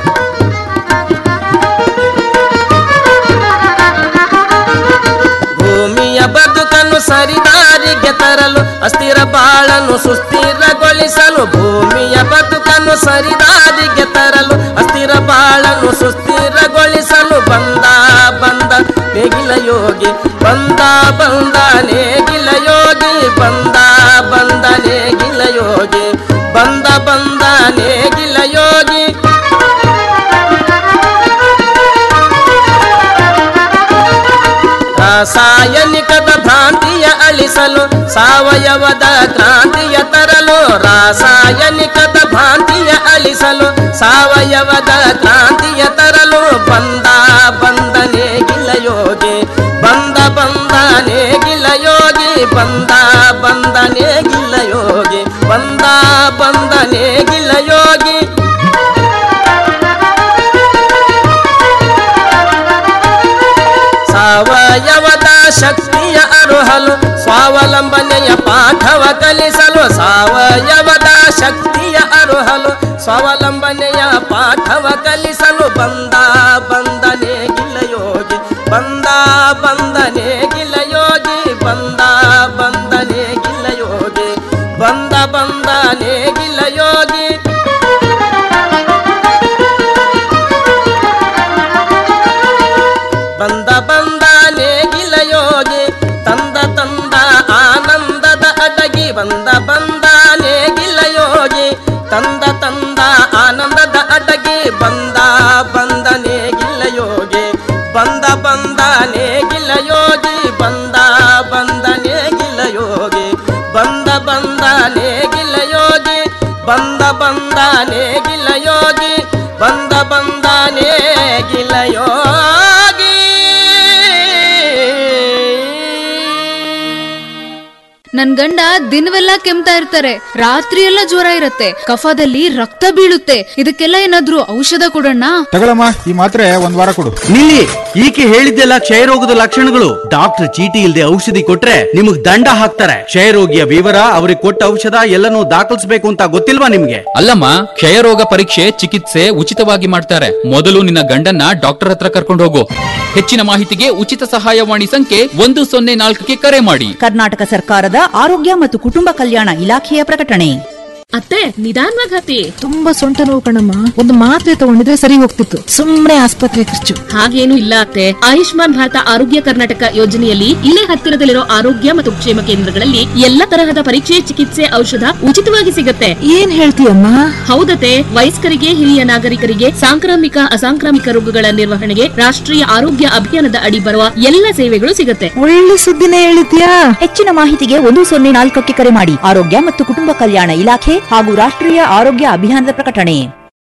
ಭೂಮಿಯ ಬದುಕನ್ನು ಸರಿದಾರಿಗೆ ತರಲು ಅಸ್ಥಿರ ಬಾಳನ್ನು ಸುಸ್ಥಿರಗೊಳಿಸಲು ಭೂಮಿಯ ಬದುಕನ್ನು ಸರಿದಾರಿಗೆ ತರಲು ಅಸ್ಥಿರ ಬಾಳನ್ನು ಸುಸ್ಥಿರಗೊಳಿಸಲು ಬಂದ ಬಂದ ನೇಗಿಲ ಯೋಗಿ ಬಂದ ಬಂದ ನೇಗಿಲ ಯೋಗಿ ಬಂದ ಬಂದ ನೇಗಿಲ ಯೋಗಿ ಬಂದ ಬಂದ ನೇಗಿಲ ಯೋಗಿ ರಾಸಾಯನಿಕದ ಭ್ರಾಂತಿಯ ಅಳಿಸಲು ಸಾವಯವದ ಕ್ರಾಂತಿಯ ತರಲು ರಾಸಾಯನಿಕದ ಭ್ರಾಂತಿಯ ಅಳಿಸಲು ಸಾವಯವದ ಕ್ರಾಂತಿಯ ತರಲು ಬಂದ ಬಂದನೆ ಗಿಲಯೋಗಿ ಬಂದ ಬಂದನೆ ಗಿಲಯೋಗಿ ಬಂದ ಬಂದನೆ ಗಿಲಯೋಗಿ ಬಂದ ಬಂದನೆ ಗಿಲಯೋಗಿ ಸಾವಯವದ ಶಕ್ತಿಯ ಅರುಹಲು ಸ್ವಾವಲಂಬನೆಯ ಪಾಠವ ಕಲಿಸಲು ಸಾವಯವದ ಶಕ್ತಿಯ ಅರುಹಲು ಸ್ವಾವಲಂಬನೆಯ ಪಾಠವ ಕಲಿಸಲು ಬಂದ ಬಂದನೆ ಗಿಲಯೋಗಿ ಬಂದ ಬಂದನೆ ಗಿಲಯೋಗಿ ಬಂದ ಬಂದನೆ ಗಿಲಯೋಗಿ ಬಂದ ಬಂದನೆ ಗಿಲಯೋಗಿ ಬಂದ ಬಂದ ನೇಗಿಲ ಯೋಗಿ ತಂದ ತಂದ ಆನಂದದ ಅಡಗಿ ಬಂದ ಬಂದ ನೇಗಿಲ ಯೋಗಿ ತಂದ ತಂದ ಆನಂದದ ಅಡಗಿ ಬಂದ ಬಂದ ನೇಗಿಲ ಯೋಗಿ ಬಂದ ಬಂದ ನೇಗಿಲ ಯೋಗಿ ಬಂದ ಬಂದ ನೇಗಿಲ ಯೋಗಿ ಬಂದ ಬಂದ ನೇಗಿಲ ಯೋಗಿ ಬಂದ ಬಂದ ನೇಗಿಲ ಯೋಗಿ ಬಂದ ಬಂದ ನೇಗಿಲ ಯೋಗಿ ನನ್ ಗಂಡ ದಿನವೆಲ್ಲ ಕೆಮ್ತಾ ಇರ್ತಾರೆ ರಾತ್ರಿ ಎಲ್ಲ ಜ್ವರ ಇರತ್ತೆ ಕಫದಲ್ಲಿ ರಕ್ತ ಬೀಳುತ್ತೆ ಇದಕ್ಕೆಲ್ಲ ಏನಾದ್ರೂ ಔಷಧ ಕೊಡೋಣ ತಗೊಳಮ್ಮ ಈ ಮಾತ್ರೆ ಒಂದ್ ವಾರ ಕೊಡು ನಿಲ್ಲಿ ಈಕೆ ಹೇಳಿದ್ದೆಲ್ಲ ಕ್ಷಯರೋಗದ ಲಕ್ಷಣಗಳು ಡಾಕ್ಟರ್ ಚೀಟಿ ಇಲ್ಲದೆ ಔಷಧಿ ಕೊಟ್ರೆ ನಿಮಗ್ ದಂಡ ಹಾಕ್ತಾರೆ ಕ್ಷಯರೋಗಿಯ ವಿವರ ಅವ್ರಿಗೆ ಕೊಟ್ಟ ಔಷಧ ಎಲ್ಲನೂ ದಾಖಲಿಸಬೇಕು ಅಂತ ಗೊತ್ತಿಲ್ವಾ ನಿಮ್ಗೆ ಅಲ್ಲಮ್ಮ ಕ್ಷಯರೋಗ ಪರೀಕ್ಷೆ ಚಿಕಿತ್ಸೆ ಉಚಿತವಾಗಿ ಮಾಡ್ತಾರೆ ಮೊದಲು ನಿನ್ನ ಗಂಡನ್ನ ಡಾಕ್ಟರ್ ಹತ್ರ ಕರ್ಕೊಂಡು ಹೋಗು ಹೆಚ್ಚಿನ ಮಾಹಿತಿಗೆ ಉಚಿತ ಸಹಾಯವಾಣಿ ಸಂಖ್ಯೆ ಒಂದು ಸೊನ್ನೆ ನಾಲ್ಕಕ್ಕೆ ಕರೆ ಮಾಡಿ ಕರ್ನಾಟಕ ಸರ್ಕಾರದ ಆರೋಗ್ಯ ಮತ್ತು ಕುಟುಂಬ ಕಲ್ಯಾಣ ಇಲಾಖೆಯ ಪ್ರಕಟಣೆ ಅತ್ತೆ ನಿಧಾನವಾಗಿ ಹತ್ತಿ ತುಂಬಾ ಸೊಂಟ ನೋವು ಕಣಮ್ಮ ಒಂದು ಮಾತ್ರೆ ತಗೊಂಡಿದ್ರೆ ಸರಿ ಹೋಗ್ತಿತ್ತು ಸುಮ್ನೆ ಆಸ್ಪತ್ರೆ ಖರ್ಚು ಹಾಗೇನು ಇಲ್ಲ ಅತ್ತೆ ಆಯುಷ್ಮಾನ್ ಭಾರತ ಆರೋಗ್ಯ ಕರ್ನಾಟಕ ಯೋಜನೆಯಲ್ಲಿ ಇಲ್ಲೇ ಹತ್ತಿರದಲ್ಲಿರೋ ಆರೋಗ್ಯ ಮತ್ತು ಕ್ಷೇಮ ಕೇಂದ್ರಗಳಲ್ಲಿ ಎಲ್ಲ ತರಹದ ಪರೀಕ್ಷೆ ಚಿಕಿತ್ಸೆ ಔಷಧ ಉಚಿತವಾಗಿ ಸಿಗುತ್ತೆ ಏನ್ ಹೇಳ್ತೀಯಮ್ಮ ಹೌದತೆ ವಯಸ್ಕರಿಗೆ ಹಿರಿಯ ನಾಗರಿಕರಿಗೆ ಸಾಂಕ್ರಾಮಿಕ ಅಸಾಂಕ್ರಾಮಿಕ ರೋಗಗಳ ನಿರ್ವಹಣೆಗೆ ರಾಷ್ಟ್ರೀಯ ಆರೋಗ್ಯ ಅಭಿಯಾನದ ಅಡಿ ಬರುವ ಎಲ್ಲ ಸೇವೆಗಳು ಸಿಗುತ್ತೆ ಒಳ್ಳೆ ಸುದ್ದಿನೇ ಹೇಳಿದ್ಯಾ ಹೆಚ್ಚಿನ ಮಾಹಿತಿಗೆ ಒಂದು ಸೊನ್ನೆ ನಾಲ್ಕಕ್ಕೆ ಕರೆ ಮಾಡಿ ಆರೋಗ್ಯ ಮತ್ತು ಕುಟುಂಬ ಕಲ್ಯಾಣ ಇಲಾಖೆ ಹಾಗೂ ರಾಷ್ಟ್ರೀಯ ಆರೋಗ್ಯ ಅಭಿಯಾನದ ಪ್ರಕಟಣೆ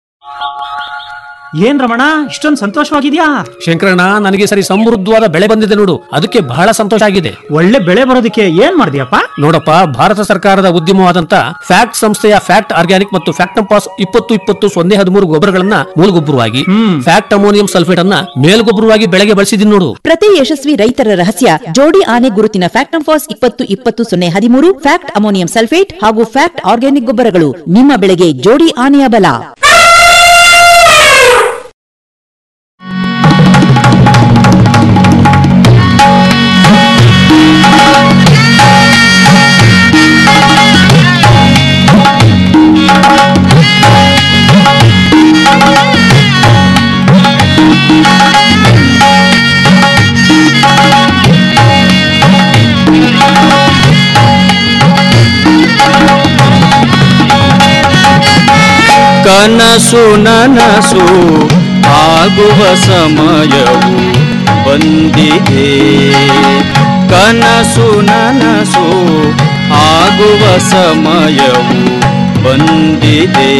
ಏನ್ ರಮಣ ಇಷ್ಟೊಂದು ಸಂತೋಷವಾಗಿದ್ಯಾ ಶಂಕರಣ್ಣ ನನಗೆ ಸರಿ ಸಮೃದ್ಧವಾದ ಬೆಳೆ ಬಂದಿದೆ ನೋಡು ಅದಕ್ಕೆ ಬಹಳ ಸಂತೋಷ ಆಗಿದೆ ಒಳ್ಳೆ ಬೆಳೆ ಬರೋದಕ್ಕೆ ಏನ್ ಮಾಡಿದ್ಯಪ್ಪ ನೋಡಪ್ಪ ಭಾರತ ಸರ್ಕಾರದ ಉದ್ಯಮವಾದಂತ ಫ್ಯಾಕ್ಟ್ ಸಂಸ್ಥೆಯ ಫ್ಯಾಕ್ಟ್ ಆರ್ಗ್ಯಾನಿಕ್ ಮತ್ತು ಫ್ಯಾಕ್ಟಂಪಾಸ್ ಇಪ್ಪತ್ತು ಇಪ್ಪತ್ತು ಸೊನ್ನೆ ಹದಿಮೂರು ಗೊಬ್ಬರಗಳನ್ನ ಮೂಲಗೊಬ್ಬರವಾಗಿ ಫ್ಯಾಕ್ಟ್ ಅಮೋನಿಯಂ ಸಲ್ಫೇಟ್ ಅನ್ನ ಮೇಲ್ಗೊಬ್ಬರವಾಗಿ ಬೆಳೆಗೆ ಬಳಸಿದೀನಿ ನೋಡು ಪ್ರತಿ ಯಶಸ್ವಿ ರೈತರ ರಹಸ್ಯ ಜೋಡಿ ಆನೆ ಗುರುತಿನ ಫ್ಯಾಕ್ಟಂಫಾಸ್ ಇಪ್ಪತ್ತು ಇಪ್ಪತ್ತು ಸೊನ್ನೆ ಹದಿಮೂರು ಫ್ಯಾಕ್ಟ್ ಅಮೋನಿಯಂ ಸಲ್ಫೇಟ್ ಹಾಗೂ ಫ್ಯಾಕ್ಟ್ ಆರ್ಗ್ಯಾನಿಕ್ ಗೊಬ್ಬರಗಳು ನಿಮ್ಮ ಬೆಳೆಗೆ ಜೋಡಿ ಆನೆಯ ಬಲ ಕನಸು ನನಸು ಆಗುವ ಸಮಯವು ಬಂದಿದೆ ಕನಸು ನನಸು ಆಗುವ ಸಮಯವು ಬಂದಿದೆ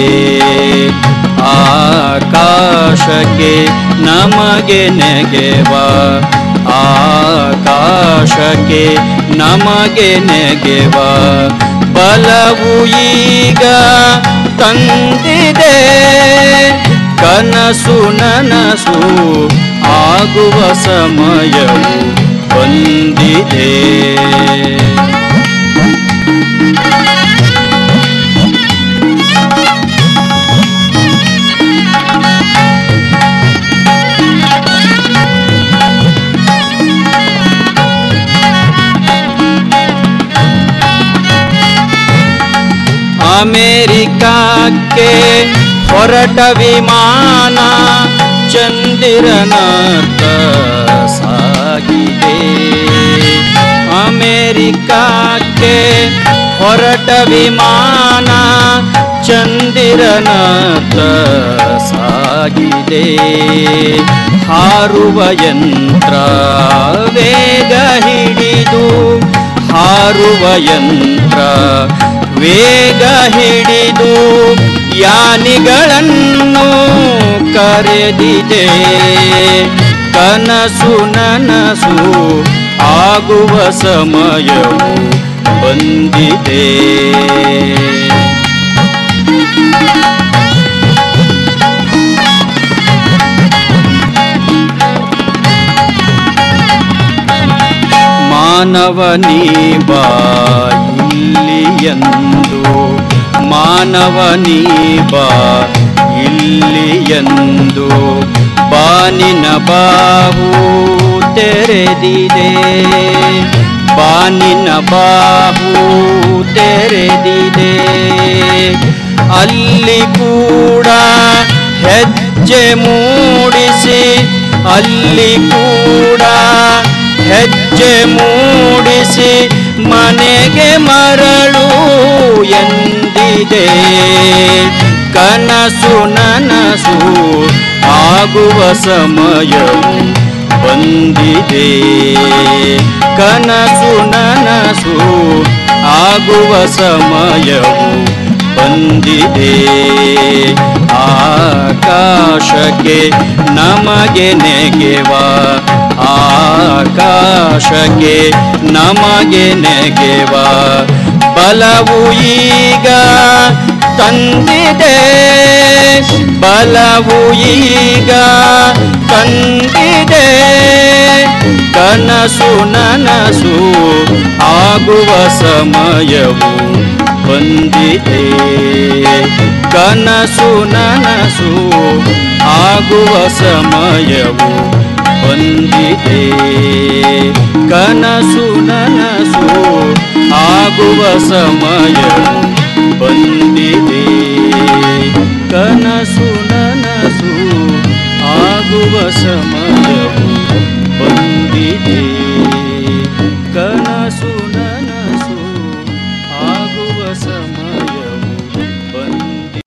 ಆಕಾಶಕ್ಕೆ ನಮಗೆ ನೆಗೆವ ಆಕಾಶಕ್ಕೆ ನಮಗೆ ನೆಗೆವ ಬಲವು ಈಗ ತಂದಿದೆ ಕನಸು ನನಸು ಆಗುವ ಸಮಯವು ಬಂದಿದೆ ಅಮೆರಿಕಕ್ಕೆ ಹೊರಟ ವಿಮಾನ ಚಂದಿರನತ್ತ ಸಾಗಿದೆ ಅಮೆರಿಕಕ್ಕೆ ಹೊರಟ ವಿಮಾನ ಚಂದಿರನತ್ತ ಸಾಗಿದೆ ಹಾರುವ ಯಂತ್ರ ವೇಗ ಹಿಡಿದು ಹಾರುವ ಯಂತ್ರ ವೇಗ ಹಿಡಿದು ಯಾನಿಗಳನ್ನು ಕರೆದಿದೆ ಕನಸು ನನಸು ಆಗುವ ಸಮಯವು ಬಂದಿದೆ ಮಾನವನೀ ಬಾ ಇಲ್ಲಿಯಂದು ಮಾನವನೀ ಬಾ ಇಲ್ಲಿಯಂದು ಬಾನಿನ ಬಾಹು ತೆರೆದಿದೆ ಬಾನಿನ ಬಾಹು ತೆರೆದಿದೆ ಅಲ್ಲಿ ಕೂಡ ಹೆಜ್ಜೆ ಮೂಡಿಸಿ ಅಲ್ಲಿ ಕೂಡ ಹೆಜ್ಜೆ ಮೂಡಿಸಿ ಮನೆಗೆ ಮರಳು ಎಂದಿದೆ ಕನಸು ನನಸು ಆಗುವ ಸಮಯವು ಬಂದಿದೆ ಕನಸು ನನಸು ಆಗುವ ಸಮಯವು ಬಂದಿದೆ ಆಕಾಶಕ್ಕೆ ನಮಗೆ ನೆಗೆವ ಆಕಾಶಕ್ಕೆ ನಮಗೆ ನೆಗೆವ ಬಲವು ಈಗ ತಂದಿದೆ ಬಲವು ಈಗ ತಂದಿದೆ ಕನಸು ನನಸು ಆಗುವ ಸಮಯವು ಬಂದಿದೆ ಕನಸು ನನಸು ಆಗುವ ಸಮಯವು ಬಂದಿದೆ ಕನಸು ನನಸು ಆಗುವ ಸಮಯವು ಬಂದಿದೆ ಬಂದಿದೆ ಕನಸು ನನಸು ಆಗುವ ಸಮಯವು ಬಂದಿದೆ ಕನಸು ನನಸು ಆಗುವ ಸಮಯವು ಬಂದಿದೆ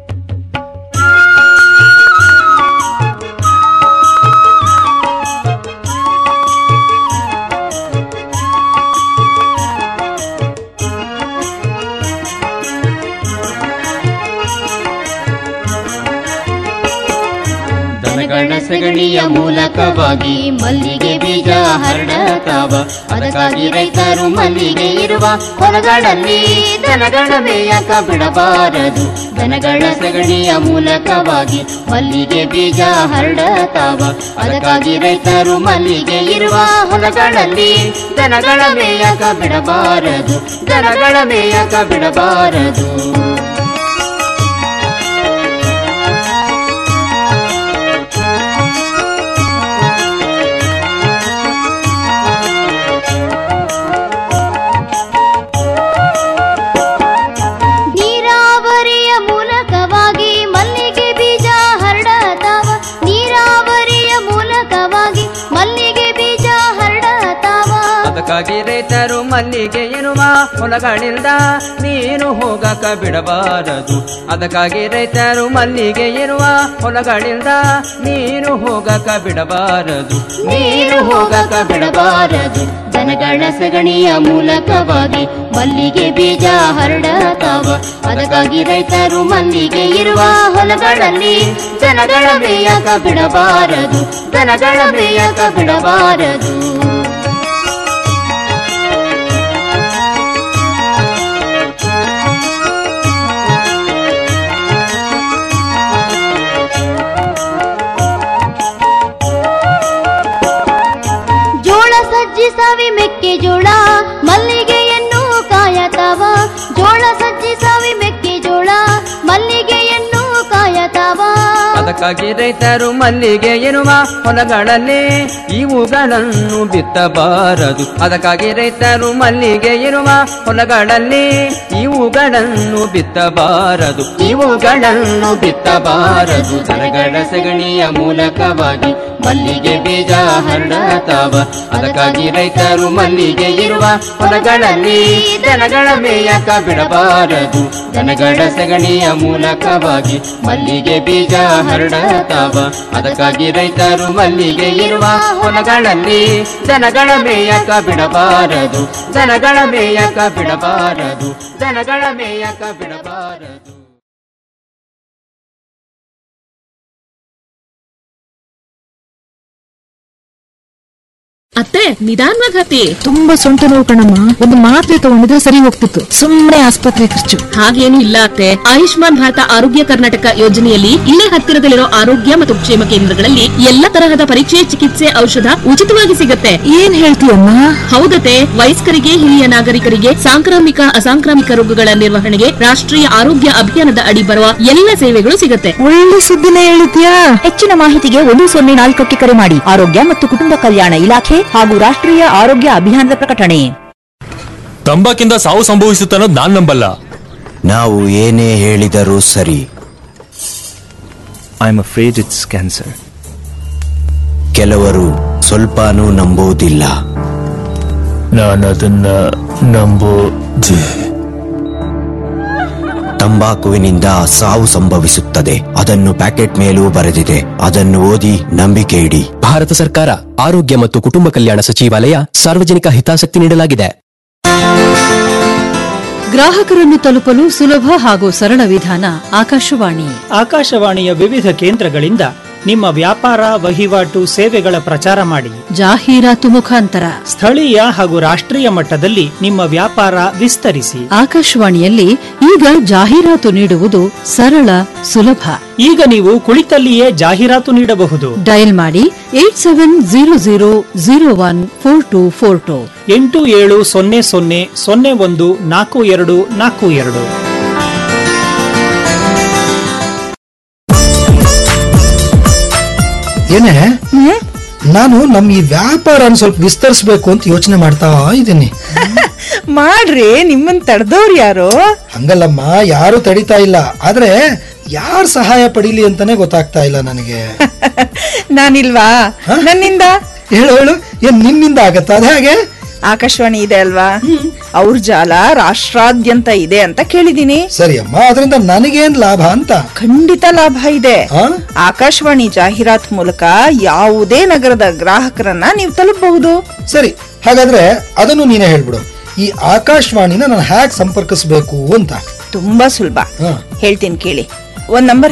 ದನಗಳ ಸಗಣಿಯ ಮೂಲಕವಾಗಿ ಮಲ್ಲಿಗೆ ಬೀಜ ಹರಡತಾವ ಅದಕ್ಕಾಗಿ ರೈತರು ಮಲ್ಲಿಗೆ ಇರುವ ಹೊಲಗಳಲ್ಲಿ ದನಗಳ ಮೇಯಕ ಬಿಡಬಾರದು ದನಗಳ ಸಗಣಿಯ ಮೂಲಕವಾಗಿ ಮಲ್ಲಿಗೆ ಬೀಜ ಹರಡತಾವ ಅದಕ್ಕಾಗಿ ರೈತರು ಮಲ್ಲಿಗೆ ಇರುವ ಹೊಲಗಳಲ್ಲಿ ದನಗಳ ಮೇಯಕ ಬಿಡಬಾರದು ದನಗಳ ಮೇಯಕ ಬಿಡಬಾರದು ನೀರಾವರಿಯ ಮೂಲಕವಾಗಿ ಮಲ್ಲಿಗೆ ಬೀಜ ಹರಡತಾವ ನೀರಾವರಿಯ ಮೂಲಕವಾಗಿ ಮಲ್ಲಿಗೆ ಬೀಜ ಹರಡತಾವ ಅದಕ್ಕಾಗಿ ರೈತರು ಮಲ್ಲಿಗೆ ಇರುವ ಹೊಲಗಳಿಂದ ನೀನು ಹೋಗಕ ಬಿಡಬಾರದು ಅದಕ್ಕಾಗಿ ರೈತರು ಮಲ್ಲಿಗೆ ಇರುವ ಹೊಲಗಳಿಂದ ನೀನು ಹೋಗಕ ಬಿಡಬಾರದು ನೀರು ಹೋಗಕ ಬಿಡಬಾರದು ದನಗಳ ಸಗಣಿಯ ಮೂಲಕವಾಗಿ ಮಲ್ಲಿಗೆ ಬೀಜ ಹರಡತಾವ ಅದಕ್ಕಾಗಿ ರೈತರು ಮಲ್ಲಿಗೆ ಇರುವ ಹೊಲಗಳಲ್ಲಿ ದನಗಳ ಮೇಯಕ ಬಿಡಬಾರದು ದನಗಳ ಮೇಯಕ ಬಿಡಬಾರದು ಜೋಳ ಸಜ್ಜಿ ಸವಿ ಮೆಕ್ಕೆಜೋಳ ಮಲ್ಲಿಗೆಯನ್ನು ಕಾಯತಾವ ಜೋಳ ಸಜ್ಜಿ ಸವಿ ಮೆಕ್ಕೆಜೋಳ ಮಲ್ಲಿಗೆಯನ್ನು ಕಾಯತಾವ ಅದಕ್ಕಾಗಿ ರೈತರು ಮಲ್ಲಿಗೆ ಇರುವ ಹೊಲಗಳಲ್ಲಿ ಇವುಗಳನ್ನು ಬಿತ್ತಬಾರದು ಅದಕ್ಕಾಗಿ ರೈತರು ಮಲ್ಲಿಗೆ ಇರುವ ಹೊಲಗಳಲ್ಲಿ ಇವುಗಳನ್ನು ಬಿತ್ತಬಾರದು ಇವುಗಳನ್ನು ಬಿತ್ತಬಾರದು ದನಗಳ ಸಗಣಿಯ ಮೂಲಕವಾಗಿ ಮಲ್ಲಿಗೆ ಬೀಜ ಹರಡತಾವ ಅದಕ್ಕಾಗಿ ರೈತರು ಮಲ್ಲಿಗೆ ಇರುವ ಹೊಲಗಳಲ್ಲಿ ದನಗಳ ಮೇಯಕ ಬಿಡಬಾರದು ದನಗಳ ಸಗಣಿಯ ಮೂಲಕವಾಗಿ ಮಲ್ಲಿಗೆ ಬೀಜ ಹರಡತಾವ ಅದಕ್ಕಾಗಿ ರೈತರು ಮಲ್ಲಿಗೆ ಇರುವ ಹೊಲಗಳಲ್ಲಿ ದನಗಳ ಮೇಯಕ ಬಿಡಬಾರದು ದನಗಳ ಮೇಯಕ ಬಿಡಬಾರದು ದನಗಳ ಮೇಯಕ ಬಿಡಬಾರದು ಅತ್ತೆ ನಿಧಾನವಾಗಿ ಹತ್ತಿ ತುಂಬಾ ಸೊಂಟ ನೋವು ಕಣಮ್ಮ ಒಂದು ಮಾತ್ರೆ ತಗೊಂಡಿದ್ರೆ ಸರಿ ಹೋಗ್ತಿತ್ತು ಸುಮ್ಮನೆ ಆಸ್ಪತ್ರೆ ಖರ್ಚು ಹಾಗೇನು ಇಲ್ಲ ಅತ್ತೆ ಆಯುಷ್ಮಾನ್ ಭಾರತ ಆರೋಗ್ಯ ಕರ್ನಾಟಕ ಯೋಜನೆಯಲ್ಲಿ ಇಲ್ಲೇ ಹತ್ತಿರದಲ್ಲಿರೋ ಆರೋಗ್ಯ ಮತ್ತು ಕ್ಷೇಮ ಕೇಂದ್ರಗಳಲ್ಲಿ ಎಲ್ಲ ತರಹದ ಪರೀಕ್ಷೆ ಚಿಕಿತ್ಸೆ ಔಷಧ ಉಚಿತವಾಗಿ ಸಿಗುತ್ತೆ ಏನ್ ಹೇಳ್ತೀಯಮ್ಮ ಹೌದತೆ ವಯಸ್ಕರಿಗೆ ಹಿರಿಯ ನಾಗರಿಕರಿಗೆ ಸಾಂಕ್ರಾಮಿಕ ಅಸಾಂಕ್ರಾಮಿಕ ರೋಗಗಳ ನಿರ್ವಹಣೆಗೆ ರಾಷ್ಟ್ರೀಯ ಆರೋಗ್ಯ ಅಭಿಯಾನದ ಅಡಿ ಬರುವ ಎಲ್ಲ ಸೇವೆಗಳು ಸಿಗುತ್ತೆ ಒಳ್ಳೆ ಸುದ್ದಿನೇ ಹೇಳಿದ್ಯಾ ಹೆಚ್ಚಿನ ಮಾಹಿತಿಗೆ ಒಂದು ಸೊನ್ನೆ ನಾಲ್ಕಕ್ಕೆ ಕರೆ ಮಾಡಿ ಆರೋಗ್ಯ ಮತ್ತು ಕುಟುಂಬ ಕಲ್ಯಾಣ ಇಲಾಖೆ ಹಾಗೂ ರಾಷ್ಟ್ರೀಯ ಆರೋಗ್ಯ ಅಭಿಯಾನದ ಪ್ರಕಟಣೆ ತಂಬಾಕಿಂದ ಸಾವು ಸಂಭವಿಸುತ್ತೆ ಅನ್ನೋದು ನಾನ್ ನಂಬಲ್ಲ ನಾವು ಏನೇ ಹೇಳಿದರೂ ಸರಿ I am afraid it's cancer ಕೆಲವರು ಸ್ವಲ್ಪನೂ ನಂಬುವುದಿಲ್ಲ ನಾನು ಅದನ್ನ ನಂಬೋದೆ ತಂಬಾಕುವಿನಿಂದ ಸಾವು ಸಂಭವಿಸುತ್ತದೆ ಅದನ್ನು ಪ್ಯಾಕೆಟ್ ಮೇಲೂ ಬರೆದಿದೆ ಅದನ್ನು ಓದಿ ನಂಬಿಕೆ ಇಡಿ ಭಾರತ ಸರ್ಕಾರ ಆರೋಗ್ಯ ಮತ್ತು ಕುಟುಂಬ ಕಲ್ಯಾಣ ಸಚಿವಾಲಯ ಸಾರ್ವಜನಿಕ ಹಿತಾಸಕ್ತಿ ನೀಡಲಾಗಿದೆ ಗ್ರಾಹಕರನ್ನು ತಲುಪಲು ಸುಲಭ ಹಾಗೂ ಸರಳ ವಿಧಾನ ಆಕಾಶವಾಣಿ ಆಕಾಶವಾಣಿಯ ವಿವಿಧ ಕೇಂದ್ರಗಳಿಂದ ನಿಮ್ಮ ವ್ಯಾಪಾರ ವಹಿವಾಟು ಸೇವೆಗಳ ಪ್ರಚಾರ ಮಾಡಿ ಜಾಹೀರಾತು ಮುಖಾಂತರ ಸ್ಥಳೀಯ ಹಾಗೂ ರಾಷ್ಟ್ರೀಯ ಮಟ್ಟದಲ್ಲಿ ನಿಮ್ಮ ವ್ಯಾಪಾರ ವಿಸ್ತರಿಸಿ ಆಕಾಶವಾಣಿಯಲ್ಲಿ ಈಗ ಜಾಹೀರಾತು ನೀಡುವುದು ಸರಳ ಸುಲಭ ಈಗ ನೀವು ಕುಳಿತಲ್ಲಿಯೇ ಜಾಹೀರಾತು ನೀಡಬಹುದು ಡಯಲ್ ಮಾಡಿ eight seven zero zero zero one four two four two ಎಂಟು ಏಳು ಸೊನ್ನೆ ಸೊನ್ನೆ ಸೊನ್ನೆ ಒಂದು ನಾಲ್ಕು ಎರಡು ನಾಲ್ಕು ಎರಡು ಏನೇ ನಾನು ನಮ್ಮ ಈ ವ್ಯಾಪಾರನ ಸ್ವಲ್ಪ ವಿಸ್ತರಿಸಬೇಕು ಅಂತ ಯೋಚನೆ ಮಾಡ್ತಾ ಇದ್ದೀನಿ ಮಾಡ್ರಿ ನಿಮ್ಮನ್ ತಡೆದವ್ರು ಯಾರು ಹಂಗಲ್ಲಮ್ಮ ಯಾರು ತಡಿತಾ ಇಲ್ಲ ಆದ್ರೆ ಯಾರ್ ಸಹಾಯ ಪಡೀಲಿ ಅಂತಾನೆ ಗೊತ್ತಾಗ್ತಾ ಇಲ್ಲ ನನಗೆ ನಾನಿಲ್ವಾ ನನ್ನಿಂದ ಹೇಳು ಹೇಳು ಏನ್ ನಿನ್ನಿಂದ ಆಗತ್ತಾ ಅದ ಹಾಗೆ ಆಕಾಶವಾಣಿ ಇದೆ ಅಲ್ವಾ ಅವ್ರ ಜಾಲ ರಾಷ್ಟ್ರಾದ್ಯಂತ ಇದೆ ಅಂತ ಕೇಳಿದೀನಿ ಸರಿ ಅಮ್ಮ ಅದರಿಂದ ನನಗೇನ್ ಲಾಭ ಅಂತ ಖಂಡಿತ ಲಾಭ ಇದೆ ಆಕಾಶವಾಣಿ ಜಾಹೀರಾತ್ ಮೂಲಕ ಯಾವುದೇ ನಗರದ ಗ್ರಾಹಕರನ್ನ ನೀವು ತಲುಪಬಹುದು ಸರಿ ಹಾಗಾದ್ರೆ ಅದನ್ನು ನೀನೇ ಹೇಳ್ಬಿಡು ಈ ಆಕಾಶವಾಣಿನ ನಾನು ಹ್ಯಾಕ್ ಸಂಪರ್ಕಿಸ್ಬೇಕು ಅಂತ ತುಂಬಾ ಸುಲಭ ಹೇಳ್ತೀನಿ ಕೇಳಿ ಒಂದ್ ನಂಬರ್